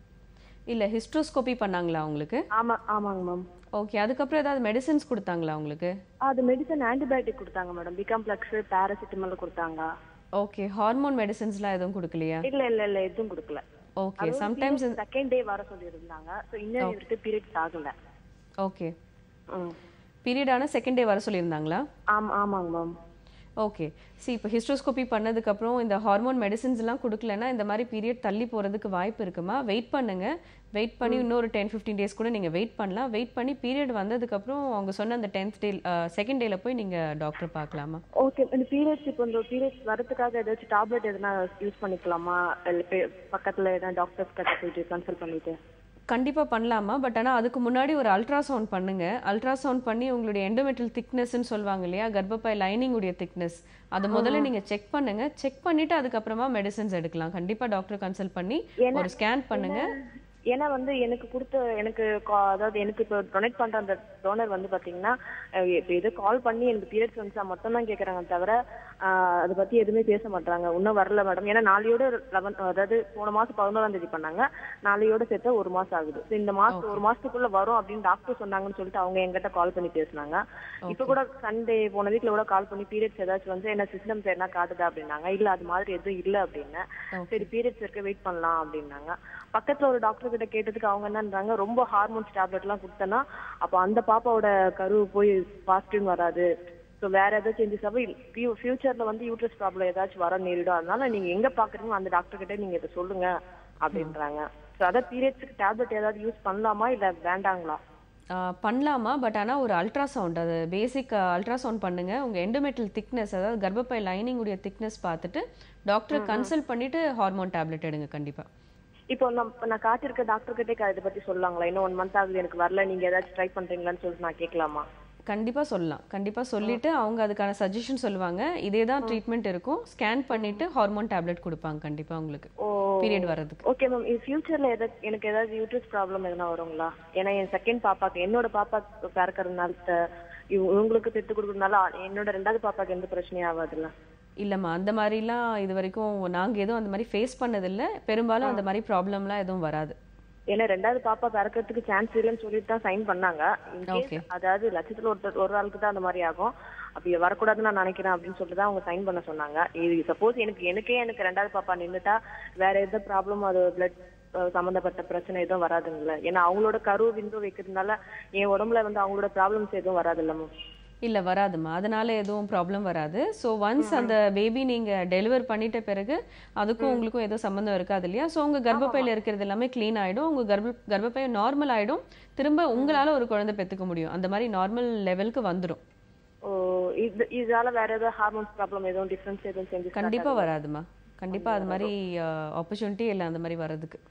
S2: இல்ல ஹிஸ்ட்ரோஸ்கோபி பண்ணாங்களா உங்களுக்கு
S11: ஆமா ஆமாங்க மேம்
S2: ஓகே அதுக்கப்புறம் ஏதாவது மெடிசின்ஸ் கொடுத்தாங்களா உங்களுக்கு
S11: அது மெடிசன் ஆன்டிபயோட்டிக் கொடுத்தாங்க மேடம் பிகாம்ப்ளெக்ஸ் பேராசிட்டமால் கொடுத்தாங்க
S2: ஓகே ஹார்மோன் மெடிசின்ஸ்லாம் எதுவும் கொடுக்கலையா
S11: இல்ல இல்ல இல்ல எதுவும் கொடுக்கல
S2: ஓகே சம்டைம்ஸ்
S11: செகண்ட் டே வர சொல்லியிருந்தாங்க ஸோ இன்னும் இவருக்கு பீரியட்ஸ் ஆகல
S2: ஓகே
S11: ம்.
S2: பீரியட் ஆன செகண்ட் டே வர சொல்லியிருந்தாங்களா
S11: ஆமா ஆமாங்க மேம்
S2: ஓகே சி இப்போ ஹிஸ்ட்ரோஸ்கோபி பண்ணதுக்கப்புறம் இந்த ஹார்மோன் மெடிசின்ஸ்லாம் கொடுக்கலன்னா இந்த மாதிரி பீரியட் தள்ளி போகிறதுக்கு வாய்ப்பு இருக்குமா வெயிட் பண்ணுங்க வெயிட் பண்ணி இன்னொரு டென் ஃபிஃப்டீன் டேஸ் கூட நீங்கள் வெயிட் பண்ணலாம் வெயிட் பண்ணி பீரியட் வந்ததுக்கப்புறம் அவங்க சொன்ன அந்த டென்த் டே செகண்ட் டேல போய் நீங்கள் டாக்டர் பார்க்கலாமா
S11: ஓகே இந்த பீரியட்ஸ் இப்போ இந்த பீரியட்ஸ் வரதுக்காக ஏதாச்சும் டாப்லெட் எதனா யூஸ் பண்ணிக்கலாமா இல்ல பே- பக்கத்துல எதனா டாக்டர்ஸ் கிட்ட போயிட்டு கன்சல்ட் பண்ணிட்டு
S2: கண்டிப்பாக பண்ணலாமா பட் ஆனால் அதுக்கு முன்னாடி ஒரு அல்ட்ராசவுண்ட் பண்ணுங்க அல்ட்ராசவுண்ட் பண்ணி உங்களுடைய எண்டோமெட்ரியல் திக்னஸ்ன்னு சொல்லுவாங்க இல்லையா கர்ப்பப்பை லைனிங் உடைய திக்னஸ் அதை முதல்ல நீங்கள் செக் பண்ணுங்க செக் பண்ணிட்டு அதுக்கப்புறமா மெடிசின்ஸ் எடுக்கலாம் கண்டிப்பாக டாக்டர் கன்சல்ட் பண்ணி ஒரு ஸ்கேன் பண்ணுங்க
S11: ஏன்னா வந்து எனக்கு கொடுத்த எனக்கு கா- அதாவது எனக்கு இப்போ டொனேட் பண்ற அந்த டோனர் வந்து பாத்தீங்கன்னா அஹ் இப்போ எது கால் பண்ணி எனக்கு பீரியட்ஸ் வந்துச்சா மட்டும் தான் கேக்குறாங்க தவிர ஆஹ் அதை பத்தி எதுவுமே பேச மாட்டாங்க இன்னும் வரல மேடம் ஏன்னா நாளையோட லெவன் அதாவது போன மாசம் பதினோராம் தேதி பண்ணாங்க நாளையோட சேர்த்து ஒரு மாசம் ஆகுது So இந்த மாசம் ஒரு மாசத்துக்குள்ள வரும் அப்படின்னு டாக்டர் சொன்னாங்கன்னு சொல்லிட்டு அவங்க எங்கிட்ட கால் பண்ணி பேசுனாங்க இப்ப கூட சண்டே போன வீக்ல கூட கால் பண்ணி பீரியட்ஸ் ஏதாச்சும் வந்து என்ன சிஸ்டம்ஸ் என்ன காட்டுதா அப்படின்னாங்க இல்ல அது மாதிரி எதுவும் இல்ல அப்படின்னு சரி பீரியட்ஸ் இருக்க வெயிட் பண்ணலாம் அப்படின்னாங்க பக்கத்துல ஒரு டாக்டர் கிட்ட கேட்டதுக்கு அவங்க என்னன்றாங்க ரொம்ப ஹார்மோன்ஸ் டேப்லெட் எல்லாம் கொடுத்தனா அப்ப அந்த பாப்பாவோட கரு போய் பாசிட்டிவ் வராது ஸோ வேற ஏதாச்சும் சேஞ்சஸ் ஆகும் ஃபியூச்சர்ல வந்து யூட்ரஸ் ப்ராப்ளம் ஏதாச்சும் வர நேரிடும் அதனால நீங்க எங்க பாக்குறீங்களோ அந்த டாக்டர் கிட்ட நீங்க இதை சொல்லுங்க அப்படின்றாங்க ஸோ அதான் பீரியட்ஸ்க்கு டேப்லெட் ஏதாவது யூஸ் பண்ணலாமா இல்ல வேண்டாங்களா
S2: ஆஹ் பண்ணலாமா பட் ஆனால் ஒரு அல்ட்ராசவுண்ட் அது பேசிக் அல்ட்ராசவுண்ட் பண்ணுங்க உங்க எண்டோமெட்ரியல் திக்னஸ் அதாவது கர்ப்பப்பை லைனிங் உடைய திக்னஸ் பார்த்துட்டு டாக்டர் கன்சல்ட் பண்ணிட்டு ஹார்மோன் டேப்லெட் எடுங்க கண்டிப்பா
S11: இப்போ நம்ம நான் காட்டிருக்க டாக்டர் கிட்டே இதை பத்தி சொல்லலாங்களா இன்னும் ஒன் மந்த் ஆகுது எனக்கு வரல நீங்க ஏதாச்சும் ட்ரை பண்றீங்களான்னு சொல்லிட்டு நான் கேட்கலாமா
S2: கண்டிப்பா சொல்லலாம் கண்டிப்பா சொல்லிட்டு அவங்க அதுக்கான சஜஷன் சொல்லுவாங்க இதே தான் ட்ரீட்மெண்ட் இருக்கும் ஸ்கேன் பண்ணிட்டு ஹார்மோன் டேப்லெட் கொடுப்பாங்க கண்டிப்பா உங்களுக்கு பீரியட் வர்றதுக்கு
S11: ஓகே மேம் இது ஃபியூச்சர்ல ஏதாவது எனக்கு ஏதாவது யூட்ரஸ் ப்ராப்ளம் எதனா வருங்களா ஏன்னா என் செகண்ட் பாப்பாக்கு என்னோட பாப்பா பிறக்கறதுனால த- இவ- இவங்களுக்கு பெத்து கொடுக்கறதுனால என்னோட ரெண்டாவது பாப்பாக்கு எந்த பிரச்சனையும் ஆகாதுல்ல
S2: இல்லம்மா அந்த மாதிரிலாம் இது வரைக்கும் நாங்க எதுவும் அந்த மாதிரி ஃபேஸ் பண்ணதில்ல பெரும்பாலும் அந்த மாதிரி ப்ராப்ளம்லாம் எதுவும் வராது
S11: ஏன்னா ரெண்டாவது பாப்பா பிறக்கிறதுக்கு சான்ஸ் இல்லைன்னு சொல்லிட்டு தான் சைன் பண்ணாங்க In case,
S2: Okay.
S11: அதாவது லட்சத்துல ஒருத்தர் ஒரு ஆளுக்கு தான் அந்த மாதிரி ஆகும் அப்படி வரக்கூடாதுன்னு நான் நினைக்கிறேன் அப்படின்னு சொல்லிட்டு தான் அவங்க சைன் பண்ண சொன்னாங்க இது சப்போஸ் எனக்கு எனக்கே எனக்கு ரெண்டாவது பாப்பா நின்னுட்டா வேற எந்த ப்ராப்ளம் அது பிளட் சம்பந்தப்பட்ட பிரச்சனை எதுவும் வராதுங்களா ஏன்னா அவங்களோட கரு விந்து வைக்கிறதுனால என் உடம்புல வந்து அவங்களோட ப்ராப்ளம்ஸ் எதுவும் வராது இல்ல
S2: இல்ல வராதும்மா அதனால எதுவும் ப்ராப்ளம் வராது ஸோ ஒன்ஸ் அந்த பேபி நீங்க டெலிவர் பண்ணிட்ட பிறகு அதுக்கும் உங்களுக்கும் ஏதோ சம்மந்தம் இருக்காது இல்லையா ஸோ உங்க கர்ப்பப்பையில இருக்கிறது எல்லாமே க்ளீன் ஆயிடும் உங்க கர்ப்ப கர்ப்பப்பை நார்மல் ஆயிடும் திரும்ப உங்களால ஒரு குழந்தை பெத்துக்க முடியும் அந்த மாதிரி நார்மல் லெவலுக்கு வந்துடும்
S11: ஓ இது இதால வேற ஏதாவது ஹார்மோன்ஸ் ப்ராப்ளம் எதுவும் டிஃபரன்ஸ் எதுவும் செஞ்சு
S2: கண்டிப்பா வராதுமா கண்டிப்பா அது மாதிரி ஆப்பர்ச்சுனிட்டி இல்லை அந்த மாதிரி வர்றதுக்கு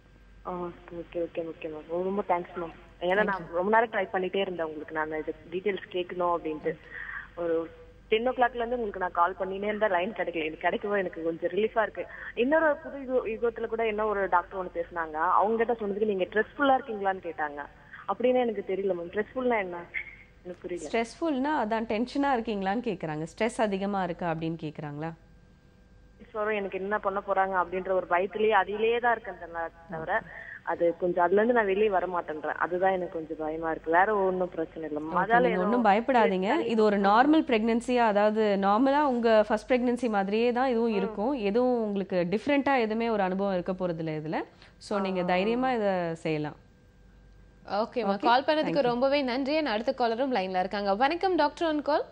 S11: ஓகே ஓகே ஓகே மேம் ரொம்ப தேங்க்ஸ் மேம் ஏன்னா நான் ரொம்ப நேரம் ட்ரை பண்ணிட்டே இருந்தேன் உங்களுக்கு நான் இது டீடைல்ஸ் கேட்கணும் அப்படின்ட்டு ஒரு டென் ஓ கிளாக்ல இருந்து உங்களுக்கு நான் கால் பண்ணினே இருந்தா லைன் கிடைக்கல எனக்கு கிடைக்கவே எனக்கு கொஞ்சம் ரிலீஃபா இருக்கு இன்னொரு புது யுக- யுகத்துல கூட என்ன ஒரு டாக்டர் ஒன்று பேசுனாங்க அவங்க கிட்ட சொன்னதுக்கு நீங்க ஸ்ட்ரெஸ்ஃபுல்லா இருக்கீங்களான்னு கேட்டாங்க அப்படின்னு எனக்கு தெரியல மேம் ஸ்ட்ரெஸ்ஃபுல்னா என்ன எனக்கு புரியல
S2: ஸ்ட்ரெஸ்ஃபுல்னா அதான் டென்ஷனா இருக்கீங்களான்னு கேக்குறாங்க ஸ்ட்ரெஸ் அதிகமா இருக்கா அப்படின்னு கேக்குறாங்களா
S11: சொல்றோம் எனக்கு என்ன பண்ண போறாங்க அப்படின்ற ஒரு பயத்திலேயே அதிலேயே தான் இருக்கேன் தவிர- தவிர அது கொஞ்சம் அதுல இருந்து நான் வெளியே வர மாட்டேன்றேன் அதுதான் எனக்கு கொஞ்சம் பயமா இருக்கு வேற ஒண்ணும் பிரச்சனை இல்லை
S2: Okay,
S11: அதால
S2: நீங்க
S11: ஏதோ-
S2: ஒன்றும் பயப்படாதீங்க இது ஒரு நார்மல் பிரெக்னன்சியா அதாவது நார்மலா உங்க ஃபர்ஸ்ட் பிரெக்னன்சி மாதிரியே தான் இதுவும் இருக்கும் எதுவும் உங்களுக்கு டிஃப்ரெண்டா எதுவுமே ஒரு அனுபவம் இருக்க போறது இல்ல இதுல சோ நீங்க தைரியமா இதை செய்யலாம்
S1: ஓகேம்மா
S2: Okay,
S1: கால் பண்ணதுக்கு
S2: thank you.
S1: ரொம்பவே நன்றி And அடுத்த காலரும் லைன்ல இருக்காங்க வணக்கம் டாக்டர் ஆன் கால்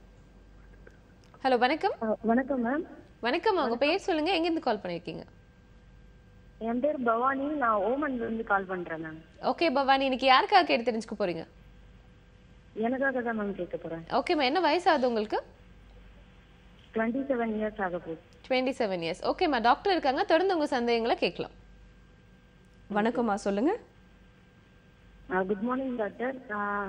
S1: ஹலோ வணக்கம்
S12: வணக்கம் மேம்
S1: வணக்கம் உங்க பேர் சொல்லுங்க எங்க இருந்து கால் பண்ணிருக்கீங்க
S12: என் பேர் பவானி நான் ஓமன்ல இருந்து கால் பண்றேன் மேம்
S1: ஓகே பவானி இன்னைக்கு யாருக்காக கேட்டு தெரிஞ்சுக்க போறீங்க
S12: எனக்காக தான் மேம் கேட்க போறேன்
S1: ஓகேம்மா என்ன வயசாகுது உங்களுக்கு
S12: டுவெண்ட்டி செவன் இயர்ஸ் ஆக போகுது
S1: டுவெண்ட்டி செவன் இயர்ஸ் ஓகேம்மா டாக்டர் இருக்காங்க தொடர்ந்து உங்க சந்தேகங்களை கேட்கலாம்
S2: வணக்கம்மா சொல்லுங்க
S12: குட் மார்னிங் டாக்டர்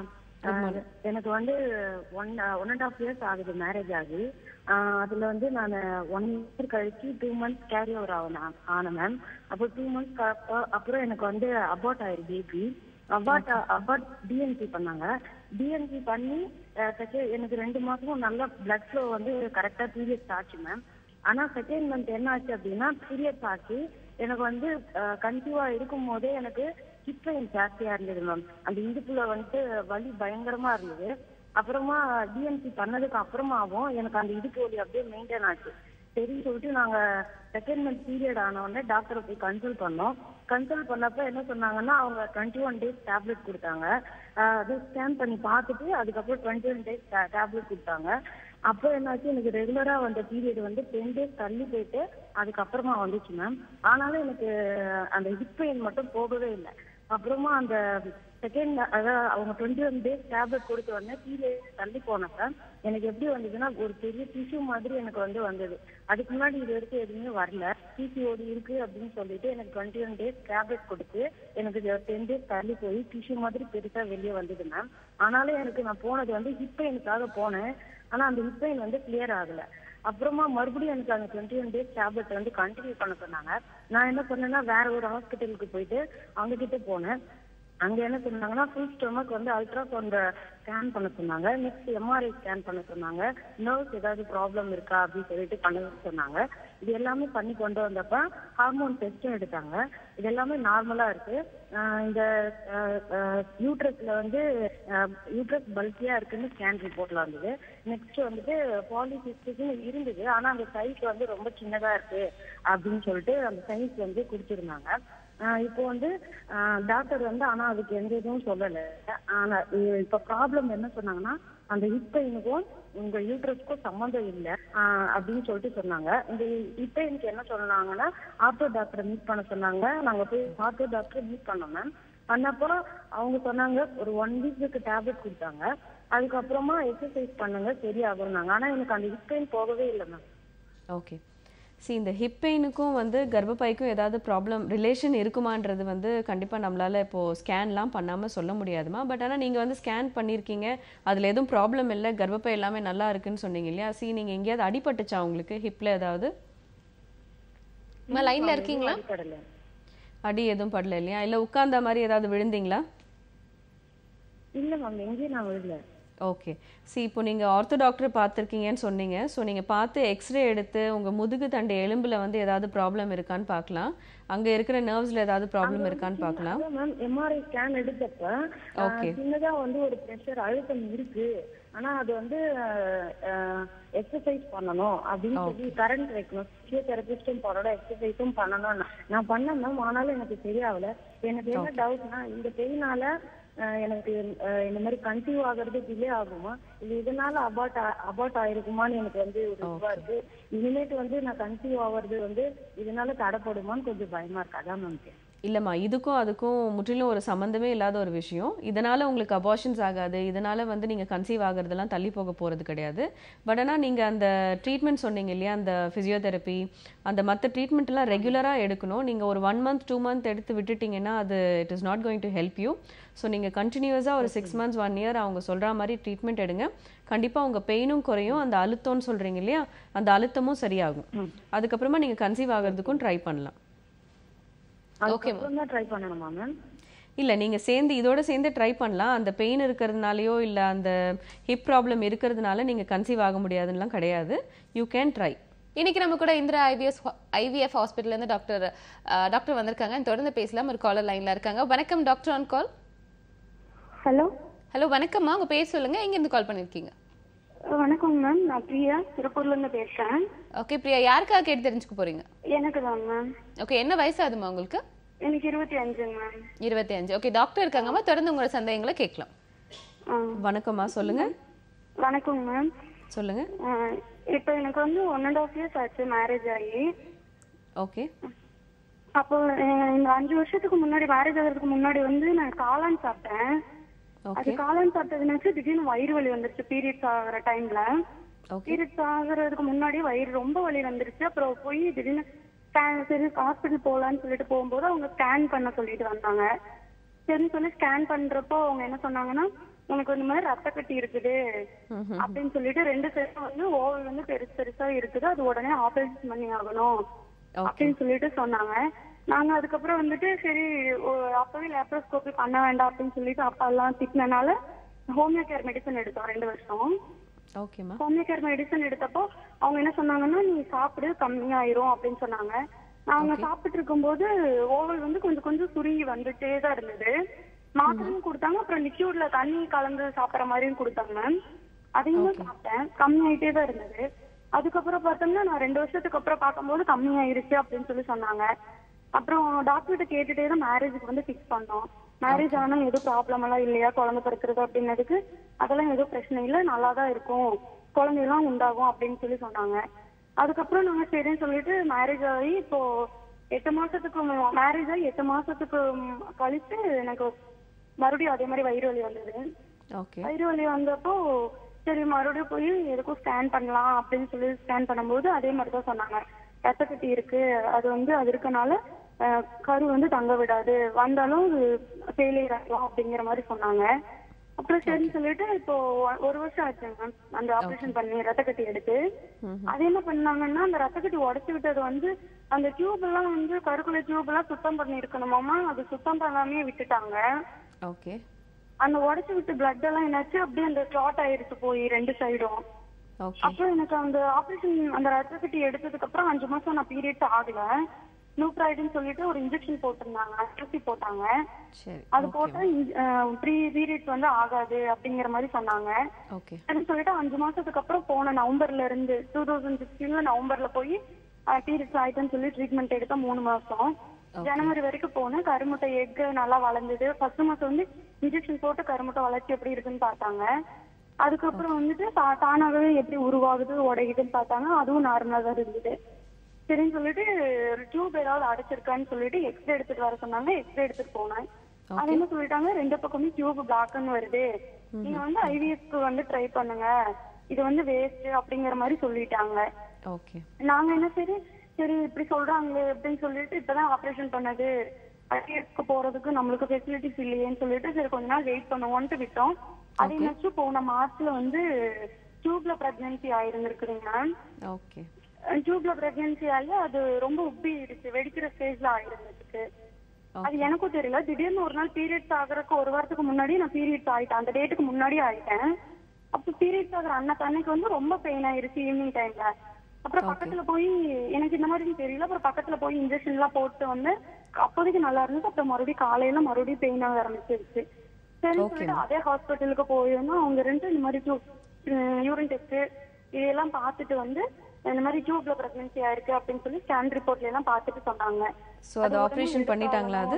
S13: ஆஹ் எனக்கு வந்து one one and half years ஆகுது மேரேஜ் ஆகி ஆஹ் அதுல வந்து நான் ஒன் இயர் கழிச்சு டூ மந்த்ஸ் கேரி ஓவர் ஆகணும் ஆனேன் மேம் அப்போ டூ மந்த்ஸ் அப்புறம் எனக்கு வந்து அபார்ட் ஆயிரு பேபி அபார்ட் அபார்ட் டிஎன்சி பண்ணாங்க டிஎன்சி பண்ணி ஆஹ் second- எனக்கு ரெண்டு மாசமும் நல்ல பிளட் ஃப்ளோ வந்து கரெக்டா பீரியட்ஸ் ஆச்சு மேம் ஆனா செகண்ட் மந்த் என்ன ஆச்சு அப்படின்னா பீரியட்ஸ் ஆச்சு எனக்கு வந்து கன்சீவா இருக்கும் போதே எனக்கு ஹிப் பெயின் ஜாஸ்தியா இருந்தது மேம் அந்த இடுப்புல வந்துட்டு வலி பயங்கரமா இருந்தது அப்புறமா டிஎன்சி பண்ணதுக்கு அப்புறமாவும் எனக்கு அந்த இடுப்பு வலி அப்படியே மெயின்டைன் ஆச்சு சரின்னு சொல்லிட்டு நாங்க செகண்ட் மந்த் பீரியட் ஆன உடனே டாக்டரை போய் கன்சல்ட் பண்ணோம் கன்சல்ட் பண்ணப்ப என்ன சொன்னாங்கன்னா அவங்க டுவெண்ட்டி ஒன் டேஸ் டேப்லெட் கொடுத்தாங்க ஆஹ் அது ஸ்கேன் பண்ணி பார்த்துட்டு அதுக்கப்புறம் டுவெண்ட்டி ஒன் டேஸ் டேப்லெட் கொடுத்தாங்க அப்போ என்னாச்சு எனக்கு ரெகுலரா வந்த பீரியட் வந்து டென் டேஸ் தள்ளி போயிட்டு அதுக்கப்புறமா வந்துச்சு மேம் ஆனாலும் எனக்கு அந்த ஹிப் பெயின் மட்டும் போகவே இல்லை அப்புறமா அந்த செகண்ட் அதாவது அவங்க டுவெண்ட்டி ஒன் டேஸ் டேப்லெட் கொடுத்த உடனே பீரியட் தள்ளி போனப்ப எனக்கு எப்படி வந்ததுன்னா ஒரு பெரிய டிஷ்யூ மாதிரி எனக்கு வந்து வந்தது அதுக்கு முன்னாடி இது வரைக்கும் எதுவுமே வரல பிசிஓடி இருக்கு அப்படின்னு சொல்லிட்டு எனக்கு டுவெண்ட்டி ஒன் டேஸ் டேப்லெட் கொடுத்து எனக்கு டென் டேஸ் தள்ளி போய் டிஷ்யூ மாதிரி பெருசா வெளியே வந்தது மேம் ஆனாலும் எனக்கு நான் போனது வந்து ஹிப் பெயினுக்காக போனேன் ஆனா அந்த ஹிப் பெயின் வந்து கிளியர் ஆகல அப்புறமா மறுபடியும் எனக்கு அந்த டுவெண்ட்டி ஒன் டேஸ் டேப்லெட் வந்து கண்டினியூ பண்ண சொன்னாங்க நான் என்ன பண்ணேன்னா வேற ஒரு ஹாஸ்பிட்டலுக்கு போயிட்டு அவங்க கிட்ட போனேன் அங்க என்ன சொன்னாங்கன்னா ஃபுல் ஸ்டொமக் வந்து அல்ட்ராசவுண்ட் ஸ்கேன் பண்ண சொன்னாங்க நெக்ஸ்ட் எம்ஆர்ஐ ஸ்கேன் பண்ண சொன்னாங்க நர்வ்ஸ் ஏதாவது ப்ராப்ளம் இருக்கா அப்படின்னு சொல்லிட்டு பண்ண சொன்னாங்க இது எல்லாமே பண்ணி கொண்டு வந்தப்ப ஹார்மோன் டெஸ்டும் எடுத்தாங்க இது எல்லாமே நார்மலா இருக்கு ஆஹ் இந்த யூட்ரஸ்ல வந்து யூட்ரஸ் பல்கியா இருக்குன்னு ஸ்கேன் ரிப்போர்ட்ல வந்தது நெக்ஸ்ட் வந்துட்டு பாலிசிஸ்டிக்னு இருந்தது ஆனா அந்த சைஸ் வந்து ரொம்ப சின்னதா இருக்கு அப்படின்னு சொல்லிட்டு அந்த சைஸ் வந்து கொடுத்துருந்தாங்க ஆஹ் இப்போ வந்து டாக்டர் வந்து ஆனா அதுக்கு எந்த இதுவும் சொல்லல ஆனா இ- இப்ப ப்ராப்ளம் என்ன சொன்னாங்கன்னா அந்த ஹிப் பெயினுக்கும் உங்க யூட்ரஸ்க்கும் சம்மந்தம் இல்ல ஆஹ் அப்படின்னு சொல்லிட்டு சொன்னாங்க இந்த ஹிப் பெயினுக்கு என்ன சொன்னாங்கன்னா ஆர்த்தோ டாக்டரை மீட் பண்ண சொன்னாங்க நாங்க போய் ஆர்த்தோ டாக்டரை மீட் பண்ணோம் மேம் பண்ணப்போ அவங்க சொன்னாங்க ஒரு ஒன் வீக்குக்கு டேப்லெட் கொடுத்தாங்க அதுக்கப்புறமா எக்ஸசைஸ் பண்ணுங்க சரியாகும்னாங்க ஆனா எனக்கு அந்த ஹிப் பெயின் போகவே இல்லை மேம்
S2: ஓகே see இந்த ஹிப் பெயினுக்கும் வந்து கர்ப்பப்பைக்கும் ஏதாவது ப்ராப்ளம் ரிலேஷன் இருக்குமான்றது வந்து கண்டிப்பாக நம்மளால் இப்போது ஸ்கேன்லாம் பண்ணாமல் சொல்ல முடியாதுமா பட் ஆனால் நீங்கள் வந்து ஸ்கேன் பண்ணியிருக்கீங்க அதில் எதுவும் ப்ராப்ளம் இல்லை கர்ப்பப்பை எல்லாமே நல்லா இருக்குன்னு சொன்னீங்க இல்லையா சி நீங்கள் எங்கேயாவது அடிபட்டுச்சா உங்களுக்கு ஹிப்பில் ஏதாவது
S1: அம்மா லைன்ல இருக்கீங்களா
S13: அடிப்படல
S2: அடி எதுவும் படல இல்லையா இல்லை உட்கார்ந்த மாதிரி ஏதாவது விழுந்தீங்களா
S13: இல்ல மேம் எங்கேயும் நான் விடல
S2: ஓகே சி இப்போ நீங்கள் ஆர்த்தோ டாக்டர் பார்த்துருக்கீங்கன்னு சொன்னீங்க ஸோ நீங்கள் பார்த்து எக்ஸ்ரே எடுத்து உங்கள் முதுகு தண்டு எலும்பில் வந்து ஏதாவது ப்ராப்ளம் இருக்கான்னு பார்க்கலாம் அங்கே இருக்கிற நர்வ்ஸில் ஏதாவது ப்ராப்ளம் இருக்கான்னு பார்க்கலாம்
S13: மேம் எம்ஆர்ஐ ஸ்கேன் எடுத்தப்ப ஆஹ்,
S2: Okay.
S13: சின்னதா வந்து ஒரு பிரஷர் அழுத்தம் இருக்கு ஆனா அது வந்து எக்ஸசைஸ் பண்ணணும் அப்படின்னு சொல்லி கரண்ட் வைக்கணும் பிசியோதெரபிஸ்டும் பண்ணோட எக்ஸசைஸும் பண்ணணும் நான் பண்ணேன் மேம் ஆனாலும் எனக்கு சரியாகல எனக்கு என்ன டவுட்னா இந்த பெயினால எனக்கு ஆஹ், இந்த மாதிரி கன்சீவ் ஆகுறது டிலே ஆகுமா இல்ல இதனால அபார்ட் அபார்ட் ஆயிருக்குமான்னு எனக்கு வந்து ஒரு இதுவா இருக்கு இனிமேட்டு வந்து நான் கன்சீவ் ஆகுறது வந்து இதனால தடைப்படுமான்னு கொஞ்சம் பயமா இருக்கு அதான் மேம் கேட்டேன்.
S2: இல்லைம்மா இதுக்கும் அதுக்கும் முற்றிலும் ஒரு சம்மந்தமே இல்லாத ஒரு விஷயம் இதனால் உங்களுக்கு அபார்ஷன்ஸ் ஆகாது இதனால் வந்து நீங்கள் கன்சீவ் ஆகிறதெல்லாம் தள்ளி போக போகிறது கிடையாது பட் ஆனால் நீங்கள் அந்த ட்ரீட்மெண்ட் சொன்னீங்க இல்லையா அந்த ஃபிசியோதெரப்பி அந்த மற்ற ட்ரீட்மெண்ட்லாம் ரெகுலராக எடுக்கணும் நீங்கள் ஒரு ஒன் மந்த் டூ மந்த் எடுத்து விட்டுட்டீங்கன்னா அது it is not going to help you so நீங்கள் கண்டினியூஸாக ஒரு சிக்ஸ் மந்த்ஸ் ஒன் இயர் அவங்க சொல்கிற மாதிரி ட்ரீட்மெண்ட் எடுங்க கண்டிப்பாக உங்கள் பெயினும் குறையும் அந்த அழுத்தம்னு சொல்கிறீங்க இல்லையா அந்த அழுத்தமும் சரியாகும் அதுக்கப்புறமா நீங்கள் கன்சீவ் ஆகிறதுக்கும் ட்ரை பண்ணலாம்
S13: அதுக்கப்புறம் தான் ட்ரை பண்ணணுமா மேம்
S2: இல்லை நீங்கள் சேர்ந்து இதோட சேர்ந்து ட்ரை பண்ணலாம் அந்த பெயின் இருக்கிறதுனாலயோ இல்லை அந்த ஹிப் ப்ராப்ளம் இருக்கிறதுனால நீங்கள் கன்சீவ் ஆக முடியாதுன்னெலாம் கிடையாது யூ கேன் ட்ரை
S1: இன்னைக்கு நம்ம கூட இந்திரா ஐவிஎஸ் ஐவிஎஃப் ஹாஸ்பிட்டல்ல இருந்து டாக்டர் அஹ், டாக்டர் வந்திருக்காங்க தொடர்ந்து பேசலாம் ஒரு காலர் லைன்ல இருக்காங்க வணக்கம் doctor on call
S4: hello
S1: hello வணக்கம்மா உங்க பேர் சொல்லுங்க எங்க இருந்து கால் பண்ணிருக்கீங்க
S4: வணக்கம் மேம் நான் பிரியா திருப்பூர்ல இருந்து பேசுறேன்
S1: ஓகே பிரியா யாருக்காக கேட்டு தெரிஞ்சுக்க போறீங்க
S4: எனக்கு தான் மேம்
S1: ஓகே என்ன வயசு ஆகுதுமா உங்களுக்கு
S4: எனக்கு இருபத்தி அஞ்சுங்க மேம்
S1: இருபத்தி அஞ்சு ஓகே டாக்டர் இருக்காங்கம்மா தொடர்ந்து உங்களோட சந்தேகங்களை கேட்கலாம்
S2: வணக்கம்மா சொல்லுங்க
S4: வணக்கம் மேம்
S2: சொல்லுங்க
S4: இப்போ எனக்கு வந்து ஒன் அண்ட் ஆஃப் இயர்ஸ் ஆச்சு மேரேஜ் ஆகி
S2: ஓகே
S4: அப்போ அஹ், இந்த அஞ்சு வருஷத்துக்கு முன்னாடி மேரேஜ் ஆகிறதுக்கு முன்னாடி வந்து நான் காளான் சாப்பிட்டேன் அது
S2: ஓகே
S4: காளான் சாப்பிட்டதுனாச்சு திடீர்னு வயிறு வலி வந்துருச்சு பீரியட்ஸ் ஆகிற டைம்ல
S2: ஓகே
S4: பீரியட்ஸ் ஆகுறதுக்கு முன்னாடி வயிறு ரொம்ப வலி வந்துருச்சு அப்புறம் போய் திடீர்னு ஸ்கேன் சரி ஹாஸ்பிட்டல் போகலான்னு சொல்லிட்டு போகும்போது அவங்க ஸ்கேன் பண்ண சொல்லிட்டு வந்தாங்க சரின்னு சொல்லி ஸ்கேன் பண்றப்போ அவங்க என்ன சொன்னாங்கன்னா
S14: உனக்கு இந்த மாதிரி ரத்த கட்டி இருக்குது அப்படின்னு சொல்லிட்டு ரெண்டு சைடும் வந்து ஓவல் வந்து பெருசு பெருசா இருக்குது அது உடனே ஆபரேஷன் பண்ணி ஆகணும் அப்படின்னு சொல்லிட்டு சொன்னாங்க நாங்க அதுக்கப்புறம் வந்துட்டு சரி ஒ- அப்பவே லேப்ரோஸ்கோபி பண்ண வேண்டாம் அப்படின்னு சொல்லிட்டு அப்பா எல்லாம் திட்டினால ஹோமியோ கேர் மெடிசன் எடுத்தோம் ரெண்டு வருஷம்
S2: ஓகேம்மா
S14: ஹோமியோ கேர் மெடிசன் எடுத்தப்போ அவங்க என்ன சொன்னாங்கன்னா நீ சாப்பிடு கம்மியாயிரும் அப்படின்னு சொன்னாங்க நாங்க சாப்பிட்டு இருக்கும்போது ஓவல் வந்து கொஞ்சம் கொஞ்சம் சுருங்கி வந்துட்டே தான் இருந்தது மாத்திரையும் கொடுத்தாங்க அப்புறம் லிக்யூட்ல தண்ணி கலந்து சாப்பிடுற மாதிரியும் கொடுத்தாங்க அதையும் தான் சாப்பிட்டேன் கம்மியாயிட்டே தான் இருந்தது அதுக்கப்புறம் பார்த்தோம்னா நான் ரெண்டு வருஷத்துக்கு அப்புறம் பார்க்கும்போது கம்மியாயிருச்சு அப்படின்னு சொல்லி சொன்னாங்க அப்புறம் டாக்டர்கிட்ட கேட்டுட்டே தான் மேரேஜுக்கு வந்து ஃபிக்ஸ் பண்ணோம் மேரேஜ் ஆனா எதுவும் ப்ராப்ளம் எல்லாம் இல்லையா குழந்தை பிறக்கிறது அப்படின்னதுக்கு அதெல்லாம் எதுவும் பிரச்சனை இல்லை நல்லா தான் இருக்கும் குழந்தையெல்லாம் உண்டாகும் அப்படின்னு சொல்லி சொன்னாங்க அதுக்கப்புறம் நாங்க சரின்னு சொல்லிட்டு மேரேஜ் ஆகி இப்போ எட்டு மாசத்துக்கு மேரேஜ் ஆகி எட்டு மாசத்துக்கு ம், கழிச்சு எனக்கு மறுபடியும் அதே மாதிரி வயிறு வலி வந்தது
S2: ஓகே
S14: வயிறு வலி வந்தப்போ சரி மறுபடியும் போய் எதுக்கும் ஸ்கேன் பண்ணலாம் அப்படின்னு சொல்லி ஸ்கேன் பண்ணும்போது அதே மாதிரி தான் சொன்னாங்க ரத்த கட்டி இருக்கு அது வந்து அது இருக்கனால அஹ், கரு வந்து தங்க விடாது வந்தாலும் ஃபெயிலியர் ஆகும் அப்படிங்கிற மாதிரி சொன்னாங்க அப்புறம் சரின்னு சொல்லிட்டு இப்போ ஒ- ஒரு வருஷம் ஆச்சுங்க மேம் அந்த ஆபரேஷன் பண்ணி ரத்த கட்டி எடுத்து அது என்ன பண்ணாங்கன்னா அந்த ரத்த கட்டி உடைச்சு விட்டது வந்து அந்த டியூப் எல்லாம் வந்து கருக்குள்ள டியூப் எல்லாம் சுத்தம் பண்ணி இருக்கணுமாமா அது சுத்தம் பண்ணாமே விட்டுட்டாங்க
S2: ஓகே
S14: அந்த உடைச்சு விட்டு பிளட் எல்லாம் என்னாச்சு அப்படியே அந்த கிளாட் ஆயிருச்சு போய் ரெண்டு சைடும்
S2: ஓகே
S14: அப்புறம் எனக்கு அந்த ஆபரேஷன் அந்த ரத்த கட்டி எடுத்ததுக்கு அப்புறம் அஞ்சு மாசம் நான் பீரியட்ஸ் ஆகல நியூப்ராய்டுன்னு சொல்லிட்டு ஒரு இன்ஜெக்ஷன் போட்டிருந்தாங்க ஊசி போட்டாங்க
S2: சரி
S14: அது போட்டா ப்ரீ பீரியட்ஸ் வந்து ஆகாது அப்படிங்கிற மாதிரி சொன்னாங்க
S2: ஓகே
S14: சரின்னு சொல்லிட்டு அஞ்சு மாசத்துக்கு அப்புறம் போன நவம்பர்ல இருந்து டூ தௌசண்ட் சிக்ஸ்டீன்ல நவம்பர்ல போய் பீரியட்ஸ் ஆயிட்டுன்னு சொல்லி ட்ரீட்மெண்ட் எடுத்த மூணு மாசம் ஜனவரி வரைக்கும் போனேன் கருமுட்டை எக் நல்லா வளர்ந்தது ஃபர்ஸ்ட் மாசம் வந்து இன்ஜெக்ஷன் போட்டு கருமுட்டை வளர்ச்சி எப்படி இருக்குன்னு பார்த்தாங்க அதுக்கப்புறம் வந்துட்டு தா- தானாகவே எப்படி உருவாகுது உடையுதுன்னு பார்த்தாங்க அதுவும் நார்மலா தான் இருந்தது சரின்னு சொல்லிட்டு டியூப் ஏதாவது அடைச்சிருக்கான்னு சொல்லிட்டு எக்ஸ்ரே எடுத்துட்டு வர சொன்னாங்க எக்ஸ்ரே எடுத்துட்டு போனேன் அது என்ன சொல்லிட்டாங்க ரெண்டு பக்கமும் டியூப் பிளாக்னு வருது நீங்க வந்து ஐவிஎஸ்க்கு வந்து ட்ரை பண்ணுங்க இது வந்து வேஸ்ட் அப்படிங்கிற மாதிரி சொல்லிட்டாங்க
S2: ஓகே
S14: நாங்க என்ன சரி சரி இப்படி சொல்றாங்களே அப்படின்னு சொல்லிட்டு இப்பதான் ஆபரேஷன் பண்ணது ஐவிஎஸ்க்கு போறதுக்கு நம்மளுக்கு ஃபெசிலிட்டிஸ் இல்லையேன்னு சொல்லிட்டு சரி கொஞ்ச நாள் வெயிட் பண்ணுவோம்ட்டு விட்டோம் அது என்னாச்சு போன மாசத்துல வந்து டியூப்ல பிரெக்னன்சி ஆயிருந்திருக்குதுங்க
S2: ஓகே
S14: டியூப்ல பிரெக்னன்சி ஆகி அது ரொம்ப உப்பிடுச்சு வெடிக்கிற ஸ்டேஜ்ல ஆயிருந்துச்சு அது எனக்கும் தெரியல திடீர்னு ஒரு நாள் பீரியட்ஸ் ஆகுறதுக்கு ஒரு வாரத்துக்கு முன்னாடி நான் பீரியட்ஸ் ஆயிட்டேன் அந்த டேட்டுக்கு முன்னாடி ஆயிட்டேன் அப்ப பீரியட்ஸ் ஆகுற அன்னைக்கு அன்னைக்கு வந்து ரொம்ப பெயின் ஆயிருச்சு ஈவினிங் டைம்ல அப்புறம் பக்கத்துல போய் எனக்கு இந்த மாதிரி தெரியல அப்புறம் பக்கத்துல போய் இன்ஜெக்ஷன் எல்லாம் போட்டு வந்து அப்போதைக்கு நல்லா இருந்துச்சு அப்புறம் மறுபடியும் காலையில மறுபடியும் பெயின் ஆக ஆரம்பிச்சிருச்சு சரி சொல்லிட்டு அதே ஹாஸ்பிட்டலுக்கு போயிருந்தோம் அவங்க ரெண்டு இந்த மாதிரி யூரின் டெஸ்ட் இதெல்லாம் பார்த்துட்டு வந்து இந்த மாதிரி டியூப்ல பிரெக்னன்சி ஆயிருக்கு அப்படின்னு சொல்லி ஸ்கேன் ரிப்போர்ட்ல எல்லாம் பார்த்துட்டு சொன்னாங்க
S2: ஸோ அது ஆப்ரேஷன் பண்ணிட்டாங்களா அது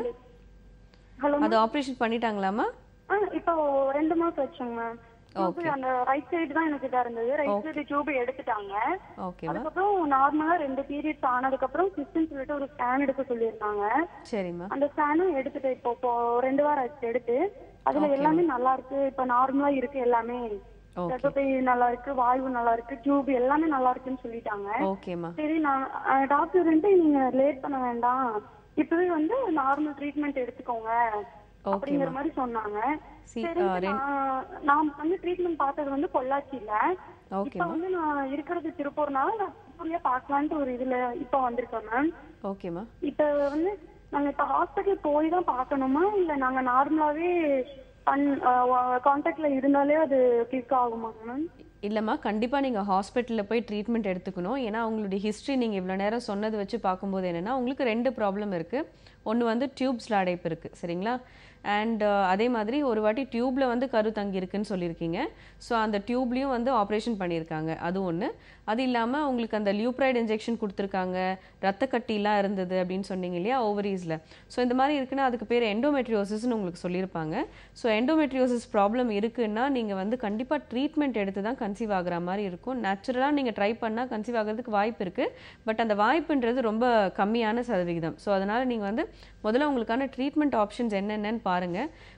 S14: ஹலோ
S2: அது ஆப்ரேஷன் பண்ணிட்டாங்களாமா
S14: இப்போ ரெண்டு மாசம் வச்சோங்க மேம் டியூப் அந்த ரைட் சைடு தான் எனக்கு இதா இருந்தது ரைட் சைடு டியூப் எடுத்துட்டாங்க
S2: ஓகேவா
S14: அதுக்கப்புறம் நார்மலா ரெண்டு பீரியட்ஸ் ஆனதுக்கு அப்புறம் சிஸ்டன் சொல்லிட்டு ஒரு ஸ்கேன் எடுக்க சொல்லியிருந்தாங்க
S2: சரிம்மா
S14: அந்த ஸ்கேனும் எடுத்துட்டு இப்போ இப்போ ரெண்டு வாரம் ஆச்சு எடுத்து அதுல எல்லாமே நல்லா இருக்கு இப்ப நார்மலா இருக்கு எல்லாமே கர்ப்பப்பை நல்லா இருக்கு வாழ்வு நல்லா இருக்கு டியூப் எல்லாமே நல்லா இருக்குன்னு சொல்லிட்டாங்க
S2: ஓகேம்மா
S14: சரி நான் டாக்டர் வந்து நீங்க லேட் பண்ண வேண்டாம் இப்பவே வந்து நார்மல் ட்ரீட்மெண்ட் எடுத்துக்கோங்க அப்படிங்கிற மாதிரி சொன்னாங்க
S2: See,
S14: சரி
S2: uh, ரெண்-
S14: நான் நான் வந்து ட்ரீட்மெண்ட் பார்த்தது வந்து பொள்ளாச்சியில இப்ப
S2: ஓகேம்மா
S14: வந்து நான் இருக்கிறது திருப்பூர்னால நான் திருப்பூர்லயே பார்க்கலான்ட்டு ஒரு இதுல இப்ப வந்திருக்கேன் மேம்
S2: ஓகேம்மா
S14: இப்ப வந்து நாங்க இப்ப ஹாஸ்பிட்டல் போய் தான் பார்க்கணுமா இல்ல நாங்க நார்மலாவே பண் கான்டாக்ட்ல இருந்தாலே அது கிளிக் ஆகுமா மேம்
S2: இல்லைம்மா கண்டிப்பாக நீங்கள் ஹாஸ்பிட்டலில் போய் ட்ரீட்மெண்ட் எடுத்துக்கணும் ஏன்னா உங்களுடைய ஹிஸ்ட்ரி நீங்கள் இவ்வளோ நேரம் சொன்னது வச்சு பார்க்கும்போது என்னென்னா உங்களுக்கு ரெண்டு ப்ராப்ளம் இருக்குது ஒன்று வந்து டியூப்ஸில் அடைப்பு இருக்குது சரிங்களா அண்ட் அதே மாதிரி ஒரு வாட்டி டியூப்பில் வந்து கரு தங்கி இருக்குன்னு சொல்லியிருக்கீங்க ஸோ அந்த டியூப்லேயும் வந்து ஆப்ரேஷன் பண்ணியிருக்காங்க அது ஒன்று அது இல்லாமல் உங்களுக்கு அந்த லியூப்ரைட் இன்ஜெக்ஷன் கொடுத்துருக்காங்க ரத்த கட்டிலாம் இருந்தது அப்படின்னு சொன்னீங்க இல்லையா ஓவரீஸில் ஸோ இந்த மாதிரி இருக்குன்னா அதுக்கு பேர் எண்டோமெட்ரியோசிஸ்னு உங்களுக்கு சொல்லியிருப்பாங்க ஸோ எண்டோமெட்ரியோசிஸ் ப்ராப்ளம் இருக்குன்னா நீங்கள் வந்து கண்டிப்பாக ட்ரீட்மெண்ட் எடுத்து தான் கன்சீவ் ஆகுற மாதிரி இருக்கும் நேச்சுரலாக நீங்கள் ட்ரை பண்ணால் கன்சீவ் ஆகிறதுக்கு வாய்ப்பு இருக்குது பட் அந்த வாய்ப்புன்றது ரொம்ப கம்மியான சதவிகிதம் ஸோ அதனால் நீங்கள் வந்து முதல்ல உங்களுக்கான ட்ரீட்மெண்ட் ஆப்ஷன்ஸ் என்னென்னன்னு பாருங்கள்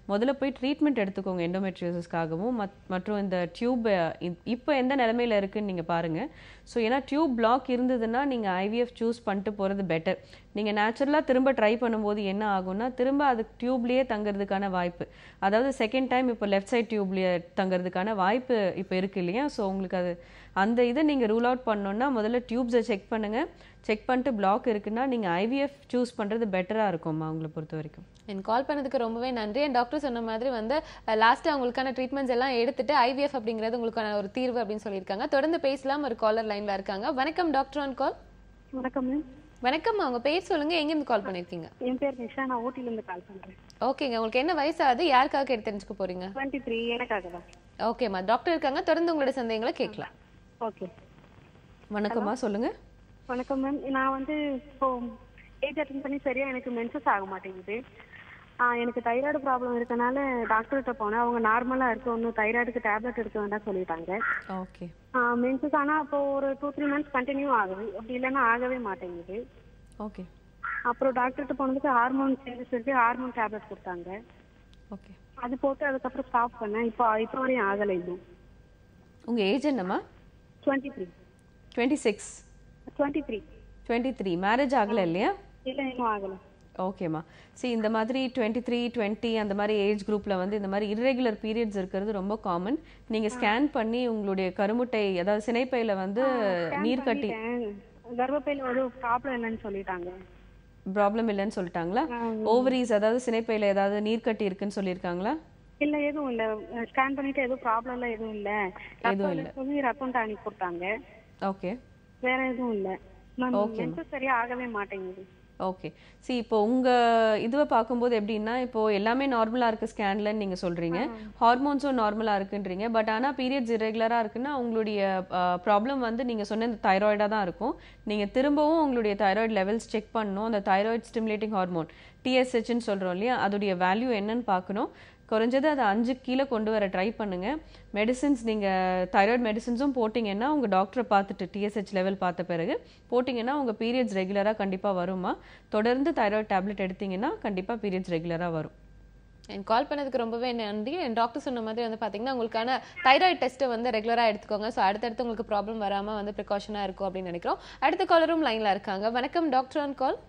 S2: முதல்ல போய் ட்ரீட்மெண்ட் எடுத்துக்கோங்க எண்டோமெட்ரியோசிஸ்க்காகவும் மத் மற்றும் இந்த டியூப் இப்போ எந்த நிலமையில இருக்குன்னு நீங்கள் பாருங்கள் ஸோ ஏன்னா டியூப் பிளாக் இருந்ததுன்னா நீங்கள் ஐவிஎஃப் சூஸ் பண்ணிட்டு போகிறது பெட்டர் நீங்கள் நேச்சுரலாக திரும்ப ட்ரை பண்ணும்போது என்ன ஆகும்னா திரும்ப அது டியூப்லேயே தங்குறதுக்கான வாய்ப்பு அதாவது செகண்ட் டைம் இப்போ லெஃப்ட் சைட் டியூப்லேயே தங்குறதுக்கான வாய்ப்பு இப்போ இருக்கு இல்லையா ஸோ உங்களுக்கு அது அந்த இதை நீங்கள் ரூல் அவுட் பண்ணோன்னா முதல்ல டியூப்ஸை செக் பண்ணுங்கள் செக் பண்ணிட்டு பிளாக் இருக்குன்னா நீங்கள் ஐவிஎஃப் சூஸ் பண்ணுறது பெட்டராக இருக்கும்மா உங்களை பொறுத்த வரைக்கும்
S1: என் கால் பண்ணதுக்கு ரொம்பவே நன்றி என் டாக்டர் சொன்ன மாதிரி வந்து லாஸ்ட்டாக அவங்களுக்கான ட்ரீட்மெண்ட்ஸ் எல்லாம் எடுத்துட்டு ஐவிஎஃப் அப்படிங்கிறது உங்களுக்கான ஒரு தீர்வு அப்படின்னு சொல்லியிருக்காங்க தொடர்ந்து பேசலாம் ஒரு காலர் லைன்ல இருக்காங்க வணக்கம் டாக்டர் ஆன் கால்
S14: வணக்கம் மேம்
S1: வணக்கம் அவங்க பேர் சொல்லுங்க எங்கேருந்து கால் பண்ணிருக்கீங்க
S14: என் பேர் நிஷா நான் ஊட்டில இருந்து கால் பண்றேன்
S1: ஓகேங்க உங்களுக்கு என்ன வயசாகுது யாருக்காக கேட்டு தெரிஞ்சுக்க போறீங்க
S14: டுவெண்ட்டி த்ரீ எனக்காக தான்
S1: ஓகேம்மா டாக்டர் இருக்காங்க தொடர்ந்து உங்களோட சந்தேகங்களை கேட்கலாம்
S14: ஓகே
S2: வணக்கம்மா சொல்லுங்க
S14: வணக்கம் மேம் நான் வந்து இப்போ ஏஜ் அட்டன் பண்ணி சரியா எனக்கு மென்சஸ் ஆக மாட்டேங்குது ஆ, எனக்கு தைராய்டு ப்ராப்ளம் இருக்கனால டாக்டர்கிட்ட போனேன் அவங்க நார்மலா இருக்கு ஒன்றும் தைராய்டுக்கு டேப்லெட் எடுக்க வேண்டாம் சொல்லிட்டாங்க
S2: ஓகே
S14: மென்சஸ் ஆனா இப்போ ஒரு டூ த்ரீ மந்த்ஸ் கண்டினியூ ஆகுது அப்படி இல்லைன்னா ஆகவே மாட்டேங்குது
S2: ஓகே
S14: அப்புறம் டாக்டர்கிட்ட போனதுக்கு ஹார்மோன் சேஞ்சஸ் இருக்கு ஹார்மோன் டேப்லெட் கொடுத்தாங்க
S2: ஓகே
S14: அது போட்டு அதுக்கப்புறம் ஸ்டாப் பண்ணேன் இப்போ இப்போ வரையும் ஆகலை இன்னும்
S2: உங்கள் ஏஜ் என்னம்மா
S14: twenty three
S2: twenty six
S14: twenty three
S2: twenty three marriage ஆகலை இல்லையா
S14: இல்லை இன்னும் ஆகலை
S2: ஓகேம்மா see இந்த மாதிரி டுவெண்ட்டி த்ரீ டுவெண்ட்டி அந்த மாதிரி ஏஜ் குரூப்பில் வந்து இந்த மாதிரி irregular பீரியட்ஸ் இருக்கிறது ரொம்ப காமன் நீங்கள் ஸ்கேன் பண்ணி உங்களுடைய கருமுட்டை அதாவது சினைப்பையில் வந்து நீர் கட்டி
S14: கர்ப்பப்பையில ஒரு ப்ராப்ளம் இல்லைன்னு சொல்லிட்டாங்க
S2: ப்ராப்ளம் இல்லைன்னு சொல்லிட்டாங்களா ஓவரீஸ் அதாவது சினைப்பையில் ஏதாவது நீர் கட்டி இருக்குன்னு சொல்லியிருக்காங்களா
S14: இல்ல எதுவும் இல்ல ஸ்கேன் பண்ணிட்டு எதுவும் ப்ராப்ளம் எல்லாம் எதுவும் இல்ல
S2: எதுவும் இல்ல.
S14: ரத்தம் சொல்லி ரத்தம் டானிக் கொடுத்தாங்க
S2: ஓகே
S14: வேற எதுவும் இல்ல மேம்
S2: Okay, ma'am.
S14: மென்சஸ் சரியா ஆகவே மாட்டேங்குது
S2: ஓகே see இப்போ உங்கள் இதுவை பார்க்கும்போது எப்படின்னா இப்போ எல்லாமே நார்மலாக இருக்குது ஸ்கேன்லன்னு நீங்கள் சொல்கிறீங்க ஹார்மோன்ஸும் நார்மலாக இருக்குன்றீங்க பட் ஆனால் பீரியட்ஸ் இரெகுலராக இருக்குன்னா உங்களுடைய ப்ராப்ளம் வந்து நீங்கள் சொன்ன இந்த தைராய்டாக தான் இருக்கும் நீங்கள் திரும்பவும் உங்களுடைய தைராய்டு லெவல்ஸ் செக் பண்ணணும் அந்த தைராய்டு ஸ்டிமுலேட்டிங் ஹார்மோன் டிஎஸ்ஹெச்னு சொல்கிறோம் இல்லையா அதோடைய வேல்யூ என்னன்னு பார்க்கணும் குறைஞ்சது அதை அஞ்சு கீழே கொண்டு வர ட்ரை பண்ணுங்க மெடிசின்ஸ் நீங்கள் தைராய்டு மெடிசின்ஸும் போட்டிங்கன்னா உங்கள் டாக்டரை பார்த்துட்டு டிஎஸ்ஹெச் லெவல் பார்த்த பிறகு போட்டிங்கன்னா உங்கள் பீரியட்ஸ் ரெகுலராக கண்டிப்பாக வருமா தொடர்ந்து தைராய்டு டேப்லெட் எடுத்தீங்கன்னா கண்டிப்பாக பீரியட்ஸ் ரெகுலராக வரும்
S1: என் கால் பண்ணதுக்கு ரொம்பவே நன்றி என் டாக்டர் சொன்ன மாதிரி வந்து பாத்தீங்கன்னா உங்களுக்கான தைராய்டு டெஸ்ட்டை வந்து ரெகுலராக எடுத்துக்கோங்க ஸோ அடுத்தடுத்து உங்களுக்கு ப்ராப்ளம் வராம வந்து ப்ரிகாஷனாக இருக்கும் அப்படின்னு நினைக்கிறோம் அடுத்த காலரும் லைன்ல இருக்காங்க வணக்கம் டாக்டர் ஆன் கால்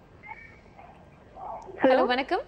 S1: ஹலோ வணக்கம்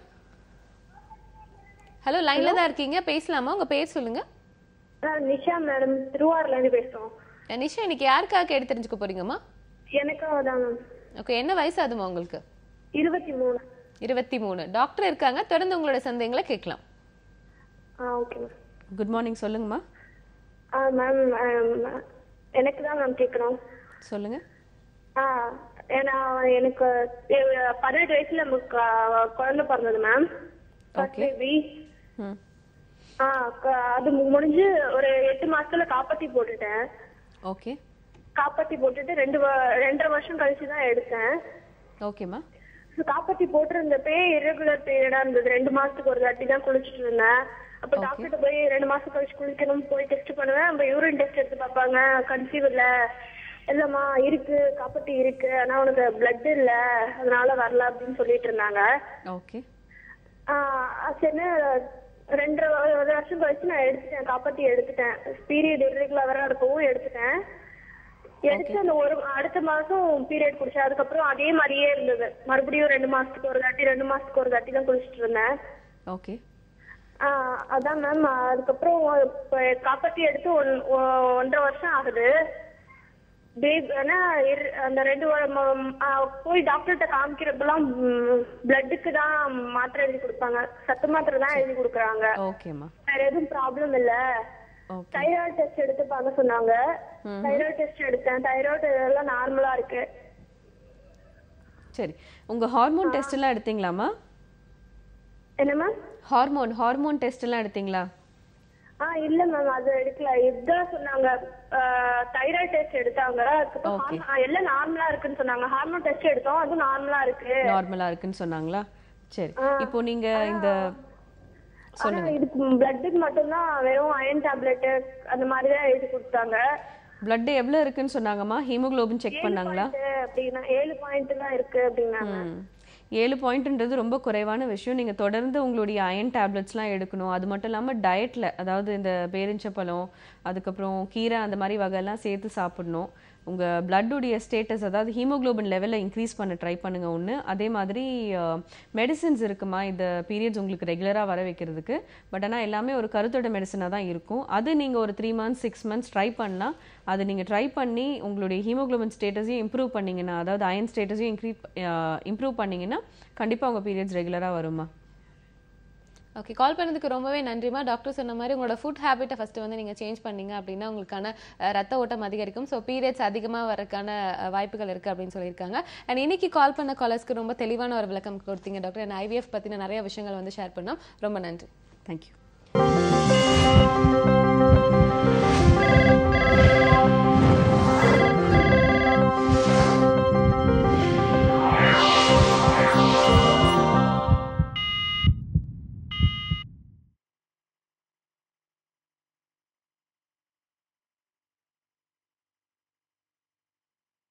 S1: ஹலோ லைன்ல தான் இருக்கீங்க பேசலாமா உங்க பேர் சொல்லுங்க
S15: நிஷா மேடம் திருவாரூர்ல இருந்து பேசுறோம்
S1: அஹ் நிஷா இன்னைக்கு யாருக்காக கேட்டு தெரிஞ்சுக்க போறீங்கம்மா
S15: எனக்காக தான் மேம்
S1: ஓகே என்ன வயசு ஆகுதுமா உங்களுக்கு
S15: இருபத்தி மூணு
S1: இருபத்தி மூணு டாக்டர் இருக்காங்க தொடர்ந்து உங்களோட சந்தேகங்களை கேட்கலாம்
S15: ஆ ஓகே மேம்
S2: குட் மார்னிங் சொல்லுங்கம்மா
S15: ஆ மேம் எனக்கு தான் மேம் கேட்கணும்
S2: சொல்லுங்க
S15: ஆ ஏன்னா எனக்கு எ- பதினெட்டு வயசுல நமக்கு ஆ, குழந்தை பிறந்தது மேம் ஃபர்ஸ்ட் பேபி
S2: ம்
S15: ஆ க- அது மு- முடிஞ்சு ஒரு எட்டு மாசத்துல காப்பாத்தி போட்டுட்டேன்
S2: ஓகே
S15: காப்பாத்தி போட்டுட்டு ரெண்டு வ- ரெண்டரை வருஷம் கழிச்சு தான் எடுத்தேன்
S2: ஓகேம்மா
S15: So, காப்பாத்தி போட்டிருந்தப்பே irregular பீரியடா இருந்தது ரெண்டு மாசத்துக்கு ஒரு தாட்டி தான் குளிச்சிட்டு இருந்தேன் அப்ப டாக்டர்கிட்ட போய் ரெண்டு மாசம் கழிச்சு குளிக்கணும் போய் டெஸ்ட் பண்ணுவேன் நம்ம யூரின் டெஸ்ட் எடுத்து பார்ப்பாங்க கன்சீவ் இல்ல இல்லம்மா இருக்கு காப்பாத்தி இருக்கு ஆனா உனக்கு பிளட் இல்ல அதனால வரல அப்படின்னு சொல்லிட்டு இருந்தாங்க
S2: ஓகே
S15: ஆஹ் சரின்னு ரெண்டரை வ- ஒரு வருஷம் கழிச்சு நான் எடுத்துட்டேன் காப்பாத்தி எடுத்துட்டேன் பீரியட் irregular இருக்கவும் எடுத்துட்டேன் எடுத்து அந்த ஒரு அடுத்த மாசம் பீரியட் குடிச்சேன் அதுக்கப்புறம் அதே மாதிரியே இருந்தது மறுபடியும் ரெண்டு மாசத்துக்கு ஒரு தாட்டி ரெண்டு மாசத்துக்கு ஒரு தாட்டி தான் குளிச்சிட்டு இருந்தேன்
S2: ஓகே
S15: ஆஹ் அதான் மேம் அதுக்கப்புறம் இப்ப காப்பாத்தி எடுத்து ஒன் ஒ- ஒன்றரை வருஷம் ஆகுது பேபி ஆனா இரு- அந்த ரெண்டு வா- ம- ஆ, போய் டாக்டர்கிட்ட காமிக்கிறப்பெல்லாம் பிளட்டுக்கு தான் மாத்திரை எழுதி கொடுப்பாங்க சத்து மாத்திரை தான் எழுதி கொடுக்குறாங்க
S2: ஓகேம்மா
S15: வேற எதுவும் ப்ராப்ளம் இல்ல தைராய்டு டெஸ்ட் எடுத்து பார்க்க சொன்னாங்க
S2: ம்ஹும்.
S15: தைராய்டு டெஸ்ட் எடுத்தேன் தைராய்டு எல்லாம் நார்மலா இருக்கு
S2: சரி உங்க ஹார்மோன் டெஸ்ட் எல்லாம் எடுத்தீங்களாம்மா
S15: என்ன மேம்
S2: ஹார்மோன் ஹார்மோன் டெஸ்ட் எல்லாம் எடுத்தீங்களா
S15: ஆ இல்ல மேம் அது எடுக்கல இதுதான் சொன்னாங்க தைராய்டு டெஸ்ட் எடுத்தாங்க அதுக்கப்புறம்
S2: Okay.
S15: ஹார்மோ- ஆ, எல்லாம் நார்மலா இருக்குன்னு சொன்னாங்க ஹார்மோன் டெஸ்ட் எடுத்தோம் அதுவும் நார்மலா இருக்கு
S2: நார்மலா இருக்குன்னு சொன்னாங்களா சரி
S15: ஆ.
S2: இப்போ நீங்க இந்த
S15: ஆனா
S2: சொல்லுங்க
S15: இதுக்கு பிளட்டுக்கு மட்டும்தான் வெறும் அயன் டேப்லெட் அந்த மாதிரி தான் எழுதி கொடுத்தாங்க
S2: blood எவ்வளவு இருக்குன்னு சொன்னாங்கம்மா ஹீமோகுளோபின் செக் பண்ணாங்களா
S15: Point அப்படின்னா ஏழு பாயிண்ட் தான் இருக்கு அப்படின்னாங்க
S2: ம். ஏழு பாயிண்ட்ன்றது ரொம்ப குறைவான விஷயம் நீங்கள் தொடர்ந்து உங்களுடைய அயன் டேப்லெட்ஸ்லாம் எடுக்கணும் அது மட்டும் இல்லாமல் டயட்டில் அதாவது இந்த பேரிஞ்சப்பழம் அதுக்கப்புறம் கீரை அந்த மாதிரி வகையெல்லாம் சேர்த்து சாப்பிடணும் உங்கள் பிளட்டுடைய ஸ்டேட்டஸ் அதாவது ஹீமோகுளோபின் லெவலில் இன்க்ரீஸ் பண்ண ட்ரை பண்ணுங்க ஒன்று அதே மாதிரி மெடிசின்ஸ் இருக்குமா இந்த பீரியட்ஸ் உங்களுக்கு ரெகுலராக வர வைக்கிறதுக்கு பட் ஆனால் எல்லாமே ஒரு கருத்தோட மெடிசனாக தான் இருக்கும் அது நீங்கள் ஒரு three months six months try பண்ணலாம் அது நீங்கள் ட்ரை பண்ணி உங்களுடைய ஹீமோகுளோபின் ஸ்டேட்டஸையும் இம்ப்ரூவ் பண்ணீங்கன்னா அதாவது அயன் ஸ்டேட்டஸையும் இன்க்ரீ இம்ப்ரூவ் பண்ணீங்கன்னா கண்டிப்பாக உங்கள் பீரியட்ஸ் ரெகுலராக வருமா
S1: ஓகே கால் பண்ணதுக்கு ரொம்பவே நன்றிமா டாக்டர் சொன்ன மாதிரி உங்களோட ஃபுட் ஹேபிட்டை ஃபர்ஸ்ட் வந்து நீங்க சேஞ்ச் பண்ணீங்க அப்படின்னா உங்களுக்கான அஹ், ரத்த ஓட்டம் அதிகரிக்கும் ஸோ பீரியட்ஸ் அதிகமாக வரக்கான அஹ், வாய்ப்புகள் இருக்கு அப்படின்னு சொல்லியிருக்காங்க அண்ட் இன்னைக்கு கால் பண்ண காலர்ஸ்க்கு ரொம்ப தெளிவான ஒரு விளக்கம் கொடுத்தீங்க டாக்டர் அண்ட் ஐவிஎஃப் பத்தின நிறைய விஷயங்கள் வந்து ஷேர் பண்ணோம் ரொம்ப நன்றி
S2: தேங்க்யூ